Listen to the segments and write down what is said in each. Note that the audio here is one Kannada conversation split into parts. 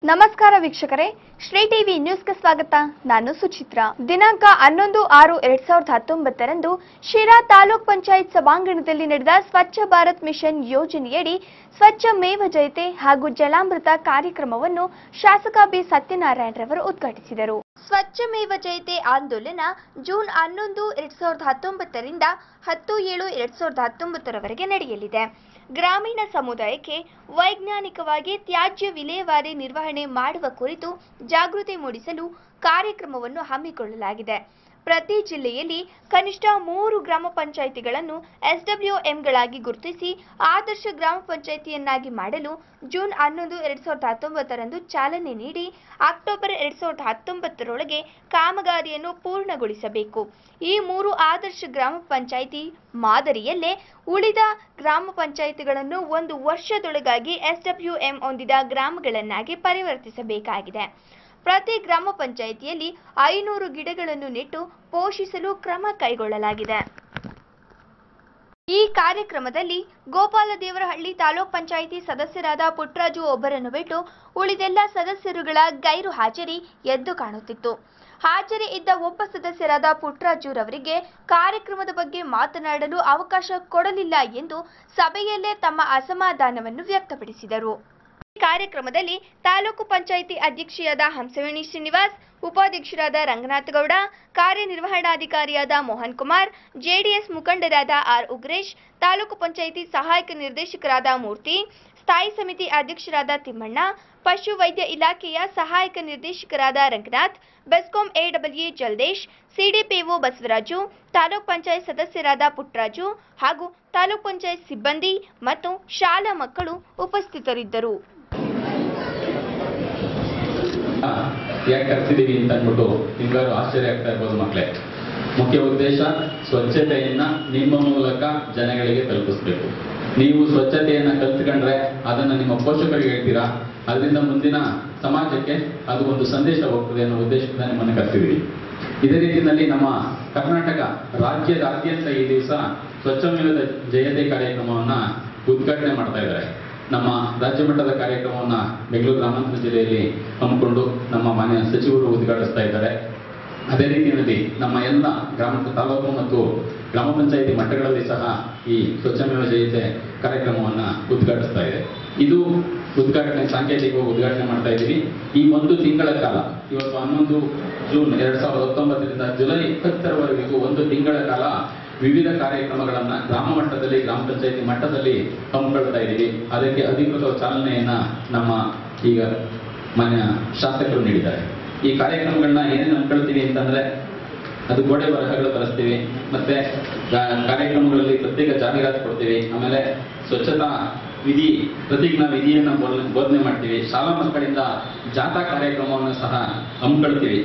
ನಮಸ್ಕಾರ ವೀಕ್ಷಕರೇ ಶ್ರೀ ಟಿವಿ ನ್ಯೂಸ್ಗೆ ಸ್ವಾಗತ ನಾನು ಸುಚಿತ್ರಾ ದಿನಾಂಕ ಹನ್ನೊಂದು ಆರು ಎರಡ್ ಸಾವಿರದ ಹತ್ತೊಂಬತ್ತರಂದು ಶಿರಾ ತಾಲೂಕ್ ಪಂಚಾಯತ್ ಸಭಾಂಗಣದಲ್ಲಿ ನಡೆದ ಸ್ವಚ್ಛ ಭಾರತ್ ಮಿಷನ್ ಯೋಜನೆಯಡಿ ಸ್ವಚ್ಛ ಮೇವ ಜಯತೆ ಹಾಗೂ ಜಲಾಮೃತ ಕಾರ್ಯಕ್ರಮವನ್ನು ಶಾಸಕ ಬಿ ಸತ್ಯನಾರಾಯಣರವರು ಉದ್ಘಾಟಿಸಿದರು ಸ್ವಚ್ಛ ಮೇವ ಜಯತೆ ಆಂದೋಲನ ಜೂನ್ ಹನ್ನೊಂದು ಎರಡ್ ಸಾವಿರದ ಹತ್ತೊಂಬತ್ತರಿಂದ ಹತ್ತು ಏಳು ಎರಡ್ ಸಾವಿರದ ಹತ್ತೊಂಬತ್ತರವರೆಗೆ ನಡೆಯಲಿದೆ ಗ್ರಾಮೀಣ ಸಮುದಾಯಕ್ಕೆ ವೈಜ್ಞಾನಿಕವಾಗಿ ತ್ಯಾಜ್ಯ ವಿಲೇವಾರಿ ನಿರ್ವಹಣೆ ಮಾಡುವ ಕುರಿತು ಜಾಗೃತಿ ಮೂಡಿಸಲು ಕಾರ್ಯಕ್ರಮವನ್ನು ಹಮ್ಮಿಕೊಳ್ಳಲಾಗಿದೆ ಪ್ರತಿ ಜಿಲ್ಲೆಯಲ್ಲಿ ಕನಿಷ್ಠ ಮೂರು ಗ್ರಾಮ ಪಂಚಾಯಿತಿಗಳನ್ನು ಎಸ್ಡಬ್ಲ್ಯೂಎಂಗಳಾಗಿ ಗುರುತಿಸಿ ಆದರ್ಶ ಗ್ರಾಮ ಪಂಚಾಯಿತಿಯನ್ನಾಗಿ ಮಾಡಲು ಜೂನ್ ಹನ್ನೊಂದು ಎರಡ್ ಸಾವಿರದ ಹತ್ತೊಂಬತ್ತರಂದು ಚಾಲನೆ ನೀಡಿ ಅಕ್ಟೋಬರ್ ಎರಡ್ ಸಾವಿರದ ಹತ್ತೊಂಬತ್ತರೊಳಗೆ ಕಾಮಗಾರಿಯನ್ನು ಪೂರ್ಣಗೊಳಿಸಬೇಕು ಈ ಮೂರು ಆದರ್ಶ ಗ್ರಾಮ ಪಂಚಾಯಿತಿ ಮಾದರಿಯಲ್ಲೇ ಉಳಿದ ಗ್ರಾಮ ಪಂಚಾಯಿತಿಗಳನ್ನು ಒಂದು ವರ್ಷದೊಳಗಾಗಿ ಎಸ್ಡಬ್ಲ್ಯೂಎಂ ಹೊಂದಿದ ಗ್ರಾಮಗಳನ್ನಾಗಿ ಪರಿವರ್ತಿಸಬೇಕಾಗಿದೆ ಪ್ರತಿ ಗ್ರಾಮ ಪಂಚಾಯಿತಿಯಲ್ಲಿ ಐನೂರು ಗಿಡಗಳನ್ನು ನೆಟ್ಟು ಪೋಷಿಸಲು ಕ್ರಮ ಕೈಗೊಳ್ಳಲಾಗಿದೆ ಈ ಕಾರ್ಯಕ್ರಮದಲ್ಲಿ ಗೋಪಾಲ ದೇವರಹಳ್ಳಿ ತಾಲೂಕ್ ಪಂಚಾಯಿತಿ ಸದಸ್ಯರಾದ ಪುಟ್ಟರಾಜು ಒಬ್ಬರನ್ನು ಬಿಟ್ಟು ಉಳಿದೆಲ್ಲ ಸದಸ್ಯರುಗಳ ಗೈರು ಹಾಜರಿ ಎದ್ದು ಕಾಣುತ್ತಿತ್ತು ಹಾಜರಿ ಇದ್ದ ಒಬ್ಬ ಸದಸ್ಯರಾದ ಪುಟ್ಟರಾಜುರವರಿಗೆ ಕಾರ್ಯಕ್ರಮದ ಬಗ್ಗೆ ಮಾತನಾಡಲು ಅವಕಾಶ ಕೊಡಲಿಲ್ಲ ಎಂದು ಸಭೆಯಲ್ಲೇ ತಮ್ಮ ಅಸಮಾಧಾನವನ್ನು ವ್ಯಕ್ತಪಡಿಸಿದರು ಈ ಕಾರ್ಯಕ್ರಮದಲ್ಲಿ ತಾಲೂಕು ಪಂಚಾಯಿತಿ ಅಧ್ಯಕ್ಷೆಯಾದ ಹಂಸವೇಣಿ ಶ್ರೀನಿವಾಸ್ ಉಪಾಧ್ಯಕ್ಷರಾದ ರಂಗನಾಥ್ ಗೌಡ ಕಾರ್ಯನಿರ್ವಹಣಾಧಿಕಾರಿಯಾದ ಮೋಹನ್ ಕುಮಾರ್ ಜೆಡಿಎಸ್ ಮುಖಂಡರಾದ ಆರ್ ಉಗ್ರೇಶ್ ತಾಲೂಕು ಪಂಚಾಯಿತಿ ಸಹಾಯಕ ನಿರ್ದೇಶಕರಾದ ಮೂರ್ತಿ ಸ್ಥಾಯಿ ಸಮಿತಿ ಅಧ್ಯಕ್ಷರಾದ ತಿಮ್ಮಣ್ಣ ಪಶು ವೈದ್ಯ ಇಲಾಖೆಯ ಸಹಾಯಕ ನಿರ್ದೇಶಕರಾದ ರಂಗನಾಥ್ ಬೆಸ್ಕಾಂ ಎಡಬ್ಲ್ಯೂ ಜಲ್ದೇಶ್ ಸಿಡಿಪಿಒ ಬಸವರಾಜು ತಾಲೂಕ್ ಪಂಚಾಯತ್ ಸದಸ್ಯರಾದ ಪುಟ್ಟರಾಜು ಹಾಗೂ ತಾಲೂಕ್ ಪಂಚಾಯತ್ ಸಿಬ್ಬಂದಿ ಮತ್ತು ಶಾಲಾ ಮಕ್ಕಳು ಉಪಸ್ಥಿತರಿದ್ದರು ಯಾಕೆ ಕರ್ತಿದೀವಿ ಅಂತ ಅಂದ್ಬಿಟ್ಟು ನಿಮ್ಗಾರು ಆಶ್ಚರ್ಯ ಆಗ್ತಾ ಇರ್ಬೋದು ಮಕ್ಕಳೇ ಮುಖ್ಯ ಉದ್ದೇಶ ಸ್ವಚ್ಛತೆಯನ್ನ ನಿಮ್ಮ ಮೂಲಕ ಜನಗಳಿಗೆ ತಲುಪಿಸ್ಬೇಕು ನೀವು ಸ್ವಚ್ಛತೆಯನ್ನ ಕಲ್ತ್ಕೊಂಡ್ರೆ ಅದನ್ನ ನಿಮ್ಮ ಪೋಷಕರಿಗೆ ಹೇಳ್ತೀರಾ ಅದರಿಂದ ಮುಂದಿನ ಸಮಾಜಕ್ಕೆ ಅದು ಒಂದು ಸಂದೇಶ ಹೋಗ್ತದೆ ಅನ್ನೋ ಉದ್ದೇಶದಿಂದ ನಿಮ್ಮನ್ನು ಕರ್ತಿದ್ದೀವಿ ಇದೇ ರೀತಿಯಲ್ಲಿ ನಮ್ಮ ಕರ್ನಾಟಕ ರಾಜ್ಯದಾದ್ಯಂತ ಈ ದಿವಸ ಸ್ವಚ್ಛಮೇವ ಜಯತೆ ಕಾರ್ಯಕ್ರಮವನ್ನ ಉದ್ಘಾಟನೆ ಮಾಡ್ತಾ ಇದ್ದಾರೆ ನಮ್ಮ ರಾಜ್ಯ ಮಟ್ಟದ ಕಾರ್ಯಕ್ರಮವನ್ನ ಬೆಂಗಳೂರು ಗ್ರಾಮಾಂತರ ಜಿಲ್ಲೆಯಲ್ಲಿ ಹಮ್ಮಿಕೊಂಡು ನಮ್ಮ ಮಾನ್ಯ ಸಚಿವರು ಉದ್ಘಾಟಿಸ್ತಾ ಇದ್ದಾರೆ ಅದೇ ರೀತಿಯಲ್ಲಿ ನಮ್ಮ ಎಲ್ಲ ಗ್ರಾಮ ತಾಲೂಕು ಮತ್ತು ಗ್ರಾಮ ಪಂಚಾಯಿತಿ ಮಟ್ಟಗಳಲ್ಲಿ ಸಹ ಈ ಸ್ವಚ್ಛಮೇವ ಜಯತೆ ಕಾರ್ಯಕ್ರಮವನ್ನ ಉದ್ಘಾಟಿಸ್ತಾ ಇದೆ ಇದು ಉದ್ಘಾಟನೆ ಸಾಂಕೇತಿಕವಾಗಿ ಉದ್ಘಾಟನೆ ಮಾಡ್ತಾ ಇದ್ದೀವಿ ಈ ಒಂದು ತಿಂಗಳ ಕಾಲ ಇವತ್ತು ಹನ್ನೊಂದು ಜೂನ್ ಎರಡ್ ಸಾವಿರದ ಹತ್ತೊಂಬತ್ತರಿಂದ ಜುಲೈ ಇಪ್ಪತ್ತರವರೆಗೂ ಒಂದು ತಿಂಗಳ ಕಾಲ ವಿವಿಧ ಕಾರ್ಯಕ್ರಮಗಳನ್ನ ಗ್ರಾಮ ಮಟ್ಟದಲ್ಲಿ ಗ್ರಾಮ ಪಂಚಾಯತಿ ಮಟ್ಟದಲ್ಲಿ ಹಮ್ಮಿಕೊಳ್ತಾ ಇದ್ದೀವಿ ಅದಕ್ಕೆ ಅಧಿಕೃತ ಚಾಲನೆಯನ್ನ ನಮ್ಮ ಈಗ ಮಾನ್ಯ ಶಾಸಕರು ನೀಡಿದ್ದಾರೆ ಈ ಕಾರ್ಯಕ್ರಮಗಳನ್ನ ಏನೇನು ಹಮ್ಮಿಕೊಳ್ತೀವಿ ಅಂತಂದ್ರೆ ಅದು ಗೋಡೆ ಬರಹಗಳು ಬರೆಸ್ತೀವಿ ಮತ್ತೆ ಗಾ- ಕಾರ್ಯಕ್ರಮಗಳಲ್ಲಿ ಪ್ರತ್ಯೇಕ ಜಾಹೀರಾತು ಕೊಡ್ತೀವಿ ಆಮೇಲೆ ಸ್ವಚ್ಛತಾ ವಿಧಿ ಪ್ರತಿಜ್ಞಾ ವಿಧಿಯನ್ನ ಬೋಧನೆ ಬೋಧನೆ ಮಾಡ್ತೀವಿ ಶಾಲಾ ಮಕ್ಕಳಿಂದ ಜಾಥಾ ಕಾರ್ಯಕ್ರಮವನ್ನು ಸಹ ಹಮ್ಮಿಕೊಳ್ತೀವಿ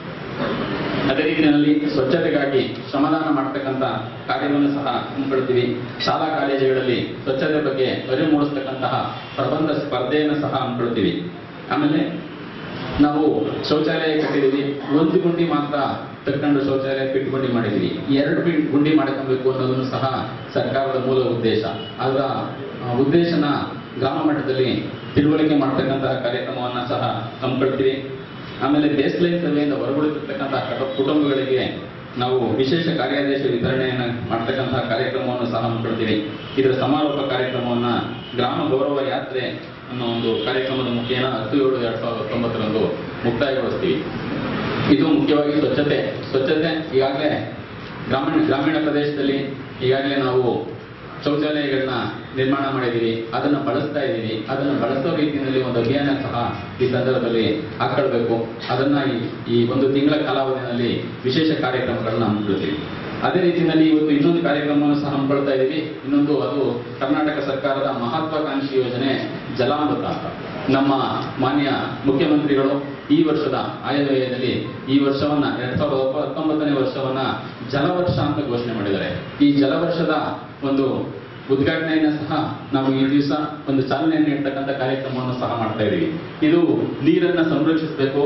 ಅದೇ ರೀತಿಯಲ್ಲಿ ಸ್ವಚ್ಛತೆಗಾಗಿ ಶ್ರಮದಾನ ಮಾಡ್ತಕ್ಕಂಥ ಕಾರ್ಯವನ್ನು ಸಹ ಹಮ್ಮಿಕೊಳ್ತೀವಿ ಶಾಲಾ ಕಾಲೇಜುಗಳಲ್ಲಿ ಸ್ವಚ್ಛತೆ ಬಗ್ಗೆ ಅರಿವು ಮೂಡಿಸ್ತಕ್ಕಂತಹ ಪ್ರಬಂಧ ಸ್ಪರ್ಧೆಯನ್ನು ಸಹ ಹಮ್ಮಿಕೊಳ್ತೀವಿ ಆಮೇಲೆ ನಾವು ಶೌಚಾಲಯ ಕಟ್ಟಿದೀವಿ ಒಂದು ಗುಂಡಿ ಮಾತ್ರ ತಕ್ಕೊಂಡು ಶೌಚಾಲಯ ಪಿಟ್ ಗುಂಡಿ ಮಾಡಿದೀವಿ ಎರಡು ಪಿಟ್ ಗುಂಡಿ ಮಾಡ್ಕೊಬೇಕು ಅನ್ನೋದನ್ನು ಸಹ ಸರ್ಕಾರದ ಮೂಲ ಉದ್ದೇಶ ಅದರ ಆ, ಉದ್ದೇಶನ ಗ್ರಾಮ ಮಟ್ಟದಲ್ಲಿ ತಿಳುವಳಿಕೆ ಮಾಡ್ತಕ್ಕಂತಹ ಕಾರ್ಯಕ್ರಮವನ್ನ ಸಹ ಹಮ್ಮಿಕೊಳ್ತೀವಿ ಆಮೇಲೆ ಬೇಸ್ ಲೈನ್ ಸರ್ವೆಯಿಂದ ಹೊರಗುಳಿತಿರ್ತಕ್ಕಂತಹ ಕಟ- ಕುಟುಂಬಗಳಿಗೆ ನಾವು ವಿಶೇಷ ಕಾರ್ಯಾದೇಶ ವಿತರಣೆಯನ್ನ ಮಾಡ್ತಕ್ಕಂತಹ ಕಾರ್ಯಕ್ರಮವನ್ನು ಸಹ ಹಮ್ಮಿಕೊಳ್ತೀವಿ ಇದರ ಸಮಾರೋಪ ಕಾರ್ಯಕ್ರಮವನ್ನ ಗ್ರಾಮ ಗೌರವ ಯಾತ್ರೆ ಅನ್ನೋ ಒಂದು ಕಾರ್ಯಕ್ರಮದ ಮುಖೇನ ಹತ್ತು ಏಳು ಎರಡ್ ಸಾವಿರದ ಹತ್ತೊಂಬತ್ತರಂದು ಮುಕ್ತಾಯಗೊಳಿಸ್ತೀವಿ ಇದು ಮುಖ್ಯವಾಗಿ ಸ್ವಚ್ಛತೆ ಸ್ವಚ್ಛತೆ ಈಗಾಗಲೇ ಗ್ರಾಮೀಣ ಗ್ರಾಮೀಣ ಪ್ರದೇಶದಲ್ಲಿ ಈಗಾಗಲೇ ನಾವು ಶೌಚಾಲಯಗಳನ್ನ ನಿರ್ಮಾಣ ಮಾಡಿದ್ದೀವಿ ಅದನ್ನ ಬಳಸ್ತಾ ಇದ್ದೀವಿ ಅದನ್ನ ಬಳಸೋ ರೀತಿಯಲ್ಲಿ ಒಂದು ಅಭಿಯಾನ ಸಹ ಈ ಸಂದರ್ಭದಲ್ಲಿ ಹಾಕೊಳ್ಬೇಕು ಅದನ್ನ ಈ- ಈ ಒಂದು ತಿಂಗಳ ಕಾಲಾವಧಿಯಲ್ಲಿ ವಿಶೇಷ ಕಾರ್ಯಕ್ರಮಗಳನ್ನ ಹಮ್ಮಿಕೊಳ್ತೀವಿ ಅದೇ ರೀತಿಯಲ್ಲಿ ಇವತ್ತು ಇನ್ನೊಂದು ಕಾರ್ಯಕ್ರಮವನ್ನು ಸಹ ಹಮ್ಮಿಕೊಳ್ತಾ ಇದ್ದೀವಿ ಇನ್ನೊಂದು ಅದು ಕರ್ನಾಟಕ ಸರ್ಕಾರದ ಮಹತ್ವಾಕಾಂಕ್ಷಿ ಯೋಜನೆ ಜಲಾಮೃತ ಅಂತ ನಮ್ಮ ಮಾನ್ಯ ಮುಖ್ಯಮಂತ್ರಿಗಳು ಈ ವರ್ಷದ ಆಯವ್ಯಯದಲ್ಲಿ ಈ ವರ್ಷವನ್ನ ಎರಡ್ ಸಾವಿರದ ಒಬ್ಬ- ಹತ್ತೊಂಬತ್ತನೇ ವರ್ಷವನ್ನ ಜಲವರ್ಷ ಅಂತ ಘೋಷಣೆ ಮಾಡಿದ್ದಾರೆ ಈ ಜಲವರ್ಷದ ಒಂದು ಉದ್ಘಾಟನೆಯನ್ನ ಸಹ ನಾವು ಈ ದಿವಸ ಒಂದು ಚಾಲನೆಯನ್ನು ನೀಡ್ತಕ್ಕಂಥ ಕಾರ್ಯಕ್ರಮವನ್ನು ಸಹ ಮಾಡ್ತಾ ಇದ್ದೀವಿ ಇದು ನೀರನ್ನ ಸಂರಕ್ಷಿಸಬೇಕು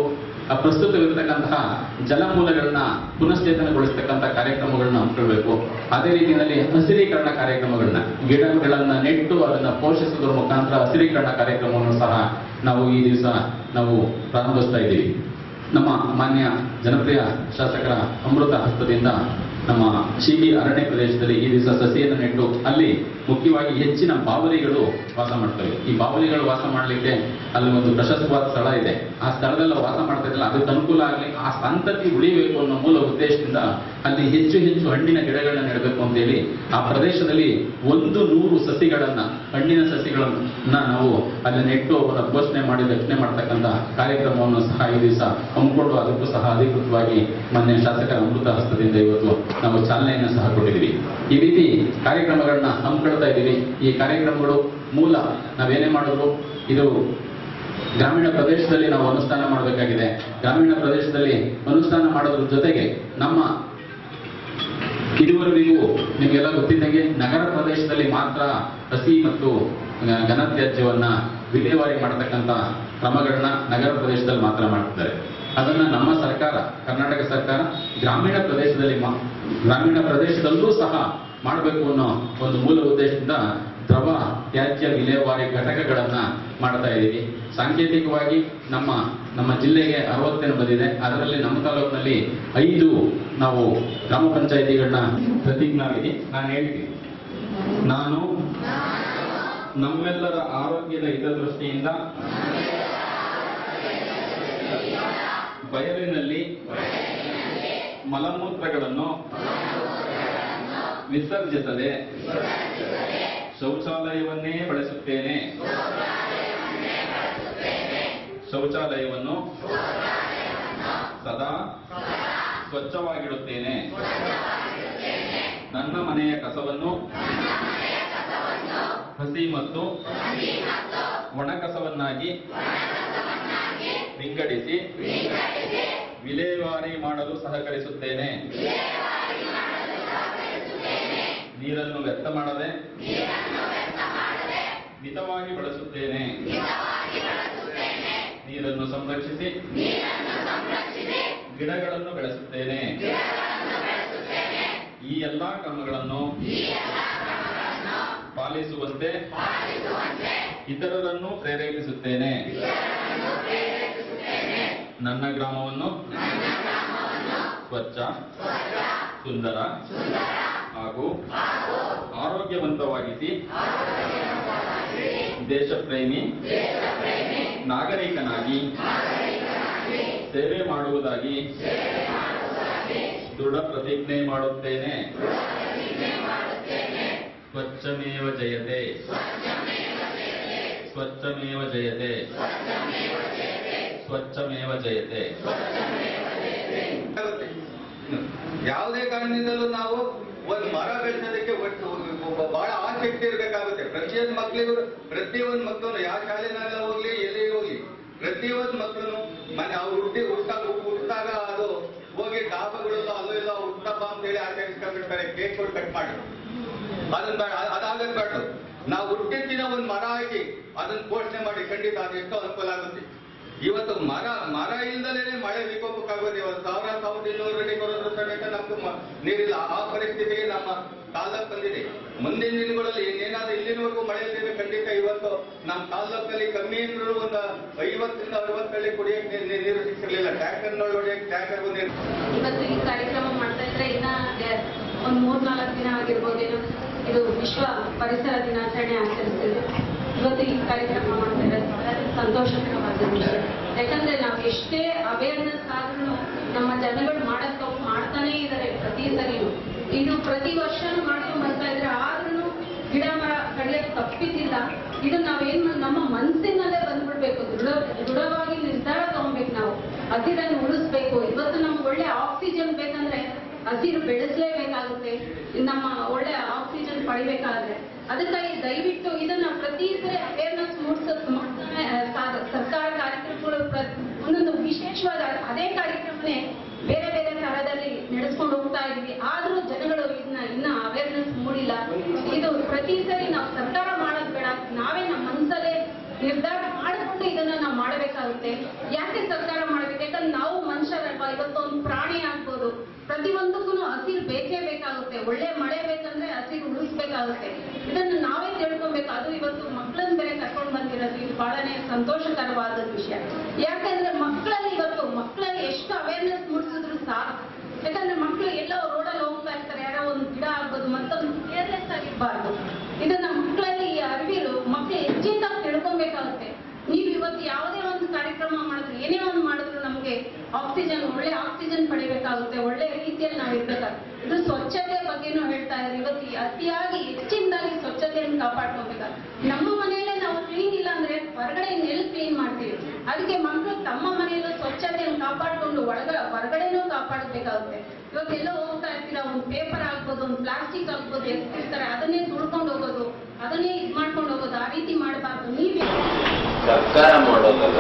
ಆ ಪ್ರಸ್ತುತವಿರತಕ್ಕಂತಹ ಜಲಮೂಲಗಳನ್ನ ಪುನಶ್ಚೇತನಗೊಳಿಸ್ತಕ್ಕಂಥ ಕಾರ್ಯಕ್ರಮಗಳನ್ನ ಹಮ್ಮಿಕೊಳ್ಬೇಕು ಅದೇ ರೀತಿಯಲ್ಲಿ ಹಸಿರೀಕರಣ ಕಾರ್ಯಕ್ರಮಗಳನ್ನ ಗಿಡಗಳನ್ನ ನೆಟ್ಟು ಅದನ್ನ ಪೋಷಿಸುವುದರ ಮುಖಾಂತರ ಹಸಿರೀಕರಣ ಕಾರ್ಯಕ್ರಮವನ್ನು ಸಹ ನಾವು ಈ ದಿವಸ ನಾವು ಪ್ರಾರಂಭಿಸ್ತಾ ಇದ್ದೀವಿ ನಮ್ಮ ಮಾನ್ಯ ಜನಪ್ರಿಯ ಶಾಸಕರ ಅಮೃತ ಹಸ್ತದಿಂದ ನಮ್ಮ ಶಿಬಿ ಅರಣ್ಯ ಪ್ರದೇಶದಲ್ಲಿ ಈ ದಿವಸ ಸಸಿಯನ್ನು ನೆಟ್ಟು ಅಲ್ಲಿ ಮುಖ್ಯವಾಗಿ ಹೆಚ್ಚಿನ ಬಾವಲಿಗಳು ವಾಸ ಮಾಡ್ತವೆ ಈ ಬಾವಲಿಗಳು ವಾಸ ಮಾಡಲಿಕ್ಕೆ ಅಲ್ಲಿ ಒಂದು ಪ್ರಶಸ್ತವಾದ ಸ್ಥಳ ಇದೆ ಆ ಸ್ಥಳದಲ್ಲ ವಾಸ ಮಾಡ್ತಾ ಇದ್ರಲ್ಲ ಅದಕ್ಕೆ ಅನುಕೂಲ ಆಗಲಿ ಆ ಸಂತತಿ ಉಳಿಬೇಕು ಅನ್ನೋ ಮೂಲ ಉದ್ದೇಶದಿಂದ ಅಲ್ಲಿ ಹೆಚ್ಚು ಹೆಚ್ಚು ಹಣ್ಣಿನ ಗಿಡಗಳನ್ನ ನೆಡಬೇಕು ಅಂತೇಳಿ ಆ ಪ್ರದೇಶದಲ್ಲಿ ಒಂದು ನೂರು ಸಸಿಗಳನ್ನ ಹಣ್ಣಿನ ಸಸಿಗಳನ್ನ ನಾವು ಅಲ್ಲಿ ನೆಟ್ಟು ಅವರ ಘೋಷಣೆ ಮಾಡಿ ರಚನೆ ಮಾಡ್ತಕ್ಕಂಥ ಕಾರ್ಯಕ್ರಮವನ್ನು ಸಹ ಈ ದಿವಸ ಹಮ್ಮಿಕೊಂಡು ಅದಕ್ಕೂ ಸಹ ಅಧಿಕೃತವಾಗಿ ಮಾನ್ಯ ಶಾಸಕರ ಅಮೃತ ಹಸ್ತದಿಂದ ಇವತ್ತು ನಾವು ಚಾಲನೆಯನ್ನು ಸಹ ಕೊಟ್ಟಿದ್ದೀವಿ ಈ ರೀತಿ ಕಾರ್ಯಕ್ರಮಗಳನ್ನ ಹಮ್ಮಿಕೊಳ್ತಾ ಇದ್ದೀವಿ ಈ ಕಾರ್ಯಕ್ರಮಗಳು ಮೂಲ ನಾವೇನೇ ಮಾಡಿದ್ರು ಇದು ಗ್ರಾಮೀಣ ಪ್ರದೇಶದಲ್ಲಿ ನಾವು ಅನುಷ್ಠಾನ ಮಾಡಬೇಕಾಗಿದೆ ಗ್ರಾಮೀಣ ಪ್ರದೇಶದಲ್ಲಿ ಅನುಷ್ಠಾನ ಮಾಡೋದ್ರ ಜೊತೆಗೆ ನಮ್ಮ ಇದುವರೆಗೂ ನಿಮಗೆಲ್ಲ ಗೊತ್ತಿದ್ದಂಗೆ ನಗರ ಪ್ರದೇಶದಲ್ಲಿ ಮಾತ್ರ ಹಸಿ ಮತ್ತು ಘ- ಘನತ್ಯಾಜ್ಯವನ್ನ ವಿಲೇವಾರಿ ಮಾಡತಕ್ಕಂತ ಕ್ರಮಗಳನ್ನ ನಗರ ಪ್ರದೇಶದಲ್ಲಿ ಮಾತ್ರ ಮಾಡ್ತಿದ್ದಾರೆ ಅದನ್ನ ನಮ್ಮ ಸರ್ಕಾರ ಕರ್ನಾಟಕ ಸರ್ಕಾರ ಗ್ರಾಮೀಣ ಪ್ರದೇಶದಲ್ಲಿ ಮಾ- ಗ್ರಾಮೀಣ ಪ್ರದೇಶದಲ್ಲೂ ಸಹ ಮಾಡಬೇಕು ಅನ್ನೋ ಒಂದು ಮೂಲ ಉದ್ದೇಶದಿಂದ ದ್ರವ ತ್ಯಾಜ್ಯ ವಿಲೇವಾರಿ ಘಟಕಗಳನ್ನ ಮಾಡ್ತಾ ಇದ್ದೀವಿ ಸಾಂಕೇತಿಕವಾಗಿ ನಮ್ಮ ನಮ್ಮ ಜಿಲ್ಲೆಗೆ ಅರವತ್ತೇನು ಬಂದಿದೆ ಅದರಲ್ಲಿ ನಮ್ಮ ತಾಲೂಕಿನಲ್ಲಿ ಐದು ನಾವು ಗ್ರಾಮ ಪಂಚಾಯಿತಿಗಳನ್ನ ಪ್ರತಿಜ್ಞಾವಿಧಿ ನಾನು ಹೇಳ್ತೀನಿ ನಾನು ನಮ್ಮೆಲ್ಲರ ಆರೋಗ್ಯದ ಹಿತದೃಷ್ಟಿಯಿಂದ ಬಯಲಿನಲ್ಲಿ ಮಲಮೂತ್ರಗಳನ್ನು ವಿಸರ್ಜಿಸದೆ ಶೌಚಾಲಯವನ್ನೇ ಬಳಸುತ್ತೇನೆ ಶೌಚಾಲಯವನ್ನು ಸದಾ ಸ್ವಚ್ಛವಾಗಿಡುತ್ತೇನೆ ನನ್ನ ಮನೆಯ ಕಸವನ್ನು ಹಸಿ ಮತ್ತು ಒಣ ಕಸವನ್ನಾಗಿ ವಿಂಗಡಿಸಿ ವಿಲೇವಾರಿ ಮಾಡಲು ಸಹಕರಿಸುತ್ತೇನೆ ನೀರನ್ನು ವ್ಯರ್ಥ ಮಾಡದೆ ಮಿತವಾಗಿ ಬಳಸುತ್ತೇನೆ ನೀರನ್ನು ಸಂರಕ್ಷಿಸಿ ಗಿಡಗಳನ್ನು ಬೆಳೆಸುತ್ತೇನೆ ಈ ಎಲ್ಲಾ ಕ್ರಮಗಳನ್ನು ಪಾಲಿಸುವಂತೆ ಇತರರನ್ನು ಪ್ರೇರೇಪಿಸುತ್ತೇನೆ ನನ್ನ ಗ್ರಾಮವನ್ನು ಸ್ವಚ್ಛ ಸುಂದರ ಹಾಗೂ ಆರೋಗ್ಯವಂತವಾಗಿಸಿ ದೇಶಪ್ರೇಮಿ ನಾಗರಿಕನಾಗಿ ಸೇವೆ ಮಾಡುವುದಾಗಿ ದೃಢ ಪ್ರತಿಜ್ಞೆ ಮಾಡುತ್ತೇನೆ ಸ್ವಚ್ಛಮೇವ ಜಯತೆ ಸ್ವಚ್ಛಮೇವ ಜಯತೆ ಸ್ವಚ್ಛಮೇವ ಜಯತೆ ಆಗುತ್ತೆ. ಯಾವುದೇ ಕಾರಣದಿಂದಲೂ ನಾವು ಒಂದು ಮರ ಬೆಳೆಸೋದಕ್ಕೆ ಒಟ್ಟು ಒಬ್ಬ- ಬಹಳ ಆಸಕ್ತಿ ಇರಬೇಕಾಗುತ್ತೆ ಪ್ರತಿಯೊಂದು ಮಕ್ಕಳಿಗೂ ಪ್ರತಿಯೊಂದು ಮಕ್ಕಳು ಯಾವ ಶಾಲೆನೆಲ್ಲ ಹೋಗ್ಲಿ ಎಲ್ಲಿ ಹೋಗ್ಲಿ ಪ್ರತಿಯೊಂದು ಮಕ್ಕಳು ಮನೆ ಅವ್ರು ಹುಟ್ಟಿ ಹುಟ್ಟಾಗ ಹುಟ್ಟಾಗ ಅದು ಹೋಗಿ ಡಾಬಾಗಳೆಲ್ಲ ಅದು ಎಲ್ಲ ಹುಟ್ಟಪ್ಪ ಅಂತೇಳಿ ಆಚರಿಸ್ಕೊಂಡಿರ್ತಾರೆ ಕೇಕ್ ಕಟ್ ಮಾಡಿ ಅದನ್ನ ಬೇಡ ಅದ್- ಅದಾಗದ್ ಬೇಡ ನಾವು ಹುಟ್ಟಿದ ದಿನ ಒಂದು ಮರ ಹಾಕಿ ಅದನ್ನ ಪೋಷಣೆ ಮಾಡಿ ಖಂಡಿತ ಅದು ಎಷ್ಟೋ ಅನುಕೂಲ ಆಗುತ್ತೆ ಇವತ್ತು ಮರ ಮರ ಇಲ್ದಲೇ ಮಳೆ ವಿಕೋಪಕ್ಕಾಗೋದು ಇವತ್ತು ಸಾವಿರ ಸಾವಿರದ ಇನ್ನೂರು ಅಡಿ ಬರೋದ್ರ ಸಮೇತ ನಮ್ಗೆ ಮ- ನೀರಿಲ್ಲ ಆ ಪರಿಸ್ಥಿತಿಗೆ ನಮ್ಮ ತಾಲೂಕು ಬಂದಿದೆ ಮುಂದಿನ ದಿನಗಳಲ್ಲಿ ಇನ್ನೇನಾದ್ರೂ ಇಲ್ಲಿನವರೆಗೂ ಮಳೆ ಇಲ್ಲದೆ ಖಂಡಿತ ಇವತ್ತು ನಮ್ಮ ತಾಲೂಕಿನಲ್ಲಿ ಕಮ್ಮಿ ಅಂದ್ರೂ ಒಂದು ಐವತ್ತರಿಂದ ಅರವತ್ತಲ್ಲಿ ಕುಡಿಯಕ್ಕೆ ನೀ- ನೀರು ಸಿಕ್ಕಿರ್ಲಿಲ್ಲ ಟ್ಯಾಂಕರ್ ಹೊಡಿಯಕ್ಕೆ ಟ್ಯಾಂಕರ್ ಬಂದಿರ್ ಇವತ್ತು ಈ ಕಾರ್ಯಕ್ರಮ ಮಾಡ್ತಾ ಇದ್ರೆ ಇನ್ನ ಎ- ಒಂದ್ ಮೂರ್ ನಾಲ್ಕು ದಿನ ಆಗಿರ್ಬೋದೇನೋ ಇದು ವಿಶ್ವ ಪರಿಸರ ದಿನಾಚರಣೆ ಆಚರಿಸ್ತಿದೆ ಇವತ್ತು ಈ ಕಾರ್ಯಕ್ರಮ ಮಾಡ್ತಾ ಇರೋದು ಬಹಳ ಸಂತೋಷಕರವಾದ ವಿಷಯ ಯಾಕಂದ್ರೆ ನಾವು ಎಷ್ಟೇ ಅವೇರ್ನೆಸ್ ಆದ್ರೂ ನಮ್ಮ ಜನಗಳು ಮಾಡಕ್ ತಪ್ಪು ಮಾಡ್ತಾನೇ ಇದ್ದಾರೆ ಪ್ರತಿ ಸರಿನೂ ಇದು ಪ್ರತಿ ವರ್ಷನೂ ಮಾಡ್ಕೊಂಡ್ ಬರ್ತಾ ಇದ್ರೆ ಆದ್ರೂ ಗಿಡ ಮರ ಕಡಿಯಕ್ ತಪ್ಪಿದ್ದಿಲ್ಲ ಇದು ನಾವೇನ್ ಮಾಡ್- ನಮ್ಮ ಮನಸ್ಸಿನಲ್ಲೇ ಬಂದ್ಬಿಡ್ಬೇಕು ದೃಢ ದೃಢವಾಗಿ ನಿರ್ಧಾರ ತಗೊಬೇಕು ನಾವು ಹಸಿರನ್ನು ಉಳಿಸ್ಬೇಕು ಇವತ್ತು ನಮ್ಗೆ ಒಳ್ಳೆ ಆಕ್ಸಿಜನ್ ಬೇಕಂದ್ರೆ ಹಸಿರು ಬೆಳೆಸಲೇಬೇಕಾಗುತ್ತೆ ನಮ್ಮ ಒಳ್ಳೆ ಆಕ್ಸಿಜನ್ ಪಡಿಬೇಕಾದ್ರೆ ಅದಕ್ಕಾಗಿ ದಯವಿಟ್ಟು ಇದನ್ನ ಪ್ರತಿ ಸರಿ ಅವೇರ್ನೆಸ್ ಮೂಡಿಸೋದು ಮಾಡ್ತಾನೆ ಆ, ಸಾ- ಸರ್ಕಾರ ಕಾರ್ಯಕ್ರಮಗಳು ಪ್ರ- ಒಂದೊಂದು ವಿಶೇಷವಾದ ಅದೇ ಕಾರ್ಯಕ್ರಮನೇ ಬೇರೆ ಬೇರೆ ತರದಲ್ಲಿ ನಡೆಸ್ಕೊಂಡು ಹೋಗ್ತಾ ಇದ್ವಿ ಆದ್ರೂ ಜನಗಳು ಇದನ್ನ ಇನ್ನ ಅವೇರ್ನೆಸ್ ಮೂಡಿಲ್ಲ ಇದು ಪ್ರತಿ ಸರಿ ನಾವು ಸರ್ಕಾರ ಮಾಡೋದು ಬೇಡ ನಾವೇ ನಮ್ಮ ಮನಸ್ಸಲ್ಲೇ ನಿರ್ಧಾರ ಮಾಡಿಕೊಂಡು ಇದನ್ನ ನಾವು ಮಾಡಬೇಕಾಗುತ್ತೆ ಯಾಕೆ ಸರ್ಕಾರ ಮಾಡಬೇಕು ಯಾಕಂದ್ರೆ ನಾವು ಪ್ರತಿಯೊಂದಕ್ಕೂ ಹಸಿರು ಬೇಕೇ ಬೇಕಾಗುತ್ತೆ ಒಳ್ಳೆ ಮಳೆ ಬೇಕಂದ್ರೆ ಹಸಿರು ಉಳಿಸ್ಬೇಕಾಗುತ್ತೆ ಇದನ್ನು ನಾವೇ ತಿಳ್ಕೊಬೇಕು ಅದು ಇವತ್ತು ಮಕ್ಕಳನ್ನ ಬೇರೆ ಕರ್ಕೊಂಡು ಬಂದಿರೋದು ಇದು ಬಹಳನೇ ಸಂತೋಷಕರವಾದ ವಿಷಯ ಯಾಕಂದ್ರೆ ಮಕ್ಕಳಲ್ಲಿ ಇವತ್ತು ಮಕ್ಕಳಲ್ಲಿ ಎಷ್ಟು ಅವೇರ್ನೆಸ್ ಮೂಡಿಸಿದ್ರು ಸಾಕು ಯಾಕಂದ್ರೆ ಮಕ್ಕಳು ಎಲ್ಲೋ ರೋಡಲ್ಲಿ ಹೋಗ್ತಾ ಇರ್ತಾರೆ ಯಾರೋ ಒಂದು ಗಿಡ ಆಗ್ಬೋದು ಮತ್ತೊಂದು ಕೇರ್ಲೆಸ್ ಆಗಿರ್ಬಾರ್ದು ಇದನ್ನ ಮಕ್ಕಳಲ್ಲಿ ಈ ಅರಿವಿಲು ಮಕ್ಕಳು ಹೆಚ್ಚಿನದಾಗಿ ತಿಳ್ಕೊಬೇಕಾಗುತ್ತೆ ನೀವು ಇವತ್ತು ಯಾವುದೇ ಒಂದು ಕಾರ್ಯಕ್ರಮ ಮಾಡಿದ್ರು ಏನೇ ಒಂದು ಮಾಡಿದ್ರು ನಮಗೆ ಆಕ್ಸಿಜನ್ ಒಳ್ಳೆ ಆಕ್ಸಿಜನ್ ಪಡಿಬೇಕಾಗುತ್ತೆ ಒಳ್ಳೆ ರೀತಿಯಲ್ಲಿ ನಾವು ಇರ್ಬೇಕಾಗುತ್ತೆ ಇದು ಸ್ವಚ್ಛತೆ ಬಗ್ಗೆನೂ ಹೇಳ್ತಾ ಇದ್ದಾರೆ ಇವತ್ತು ಈ ಅತಿಯಾಗಿ ಹೆಚ್ಚಿನದಾಗಿ ಸ್ವಚ್ಛತೆಯನ್ನು ಕಾಪಾಡ್ಕೊಬೇಕಾಗುತ್ತೆ ನಮ್ಮ ಮನೆಯಲ್ಲೇ ನಾವು ಕ್ಲೀನ್ ಇಲ್ಲ ಅಂದ್ರೆ ಹೊರಗಡೆ ಎಲ್ಲಿ ಕ್ಲೀನ್ ಮಾಡ್ತೀವಿ ಅದಕ್ಕೆ ಮಕ್ಕಳು ತಮ್ಮ ಮನೆಯಲ್ಲೂ ಸ್ವಚ್ಛತೆಯನ್ನು ಕಾಪಾಡ್ಕೊಂಡು ಒಳಗ ಹೊರಗಡೆನೂ ಕಾಪಾಡಬೇಕಾಗುತ್ತೆ ಇವತ್ತು ಎಲ್ಲೋ ಹೋಗ್ತಾ ಇರ್ತೀರಾ ಒಂದು ಪೇಪರ್ ಆಗ್ಬೋದು ಒಂದು ಪ್ಲಾಸ್ಟಿಕ್ ಆಗ್ಬೋದು ಎತ್ತಿರ್ತಾರೆ ಅದನ್ನೇ ತುಳ್ಕೊಂಡು ಹೋಗೋದು ಅದನ್ನೇ ಇದ್ ಮಾಡ್ಕೊಂಡು ಹೋಗೋದು ಆ ರೀತಿ ಮಾಡಬಾರ್ದು ನೀವೇ ಸರ್ಕಾರ ಮಾಡೋದಲ್ಲ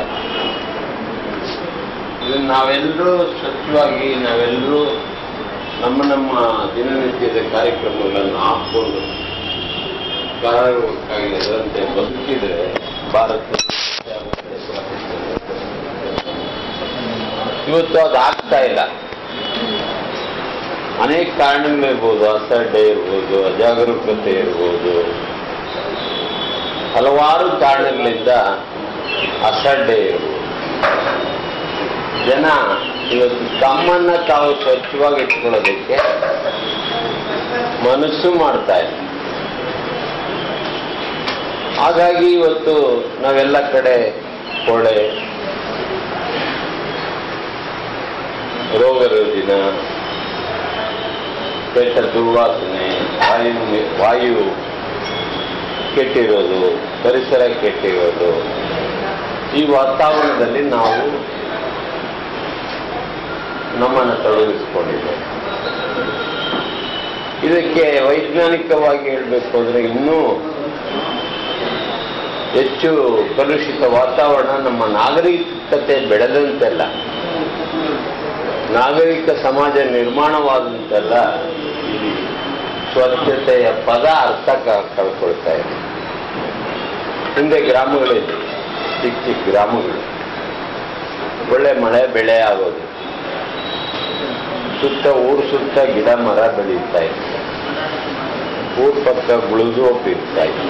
ಇದನ್ನ ನಾವೆಲ್ಲರೂ ಸ್ವಚ್ಛವಾಗಿ ನಾವೆಲ್ಲರೂ ನಮ್ಮ ನಮ್ಮ ದಿನನಿತ್ಯದ ಕಾರ್ಯಕ್ರಮಗಳನ್ನು ಹಾಕೊಂಡು ಕಾರ್ಯವಾಗಿ ಅದರಂತೆ ಬದುಕಿದ್ರೆ ಭಾರತ ಇವತ್ತು ಅದು ಆಗ್ತಾ ಇಲ್ಲ ಅನೇಕ ಕಾರಣಗಳಿರ್ಬೋದು ಅಸಡ್ಡೆ ಇರ್ಬೋದು ಅಜಾಗರೂಕತೆ ಇರ್ಬೋದು ಹಲವಾರು ಕಾರಣಗಳಿಂದ ಅಸಡ್ಡೆ ಇರ್ಬೋದು ಜನ ಇವತ್ತು ತಮ್ಮನ್ನ ತಾವು ಸ್ವಚ್ಛವಾಗಿ ಇಟ್ಕೊಳ್ಳೋದಕ್ಕೆ ಮನಸ್ಸು ಮಾಡ್ತಾ ಇಲ್ಲ ಹಾಗಾಗಿ ಇವತ್ತು ನಾವೆಲ್ಲ ಕಡೆ ಕೊಳೆ ರೋಗ ರುಜಿನ ಕೆಟ್ಟ ದುರ್ವಾಸನೆ ವಾಯು ವಾಯು ಕೆಟ್ಟಿರೋದು ಪರಿಸರ ಕೆಟ್ಟಿರೋದು ಈ ವಾತಾವರಣದಲ್ಲಿ ನಾವು ನಮ್ಮನ್ನು ತೊಡಗಿಸ್ಕೊಂಡಿದ್ದೇವೆ ಇದಕ್ಕೆ ವೈಜ್ಞಾನಿಕವಾಗಿ ಹೇಳಬೇಕು ಅಂದ್ರೆ ಇನ್ನೂ ಹೆಚ್ಚು ಕಲುಷಿತ ವಾತಾವರಣ ನಮ್ಮ ನಾಗರಿಕತೆ ಬೆಳೆದಂತೆಲ್ಲ ನಾಗರಿಕ ಸಮಾಜ ನಿರ್ಮಾಣವಾದಂತೆಲ್ಲ ಈ ಸ್ವಚ್ಛತೆಯ ಪದ ಅರ್ಥ ಕ- ಕಳ್ಕೊಳ್ತಾ ಇದೆ ಹಿಂದೆ ಗ್ರಾಮಗಳಿದೆ ಚಿಕ್ಕ ಚಿಕ್ಕ ಗ್ರಾಮಗಳು ಒಳ್ಳೆ ಮಳೆ ಬೆಳೆ ಆಗೋದು ಸುತ್ತ ಊರು ಸುತ್ತ ಗಿಡ ಮರ ಬೆಳೀತಾ ಇತ್ತು ಊರ್ ಪಕ್ಕ ಗುಳಿದೋಪ್ ಇರ್ತಾ ಇತ್ತು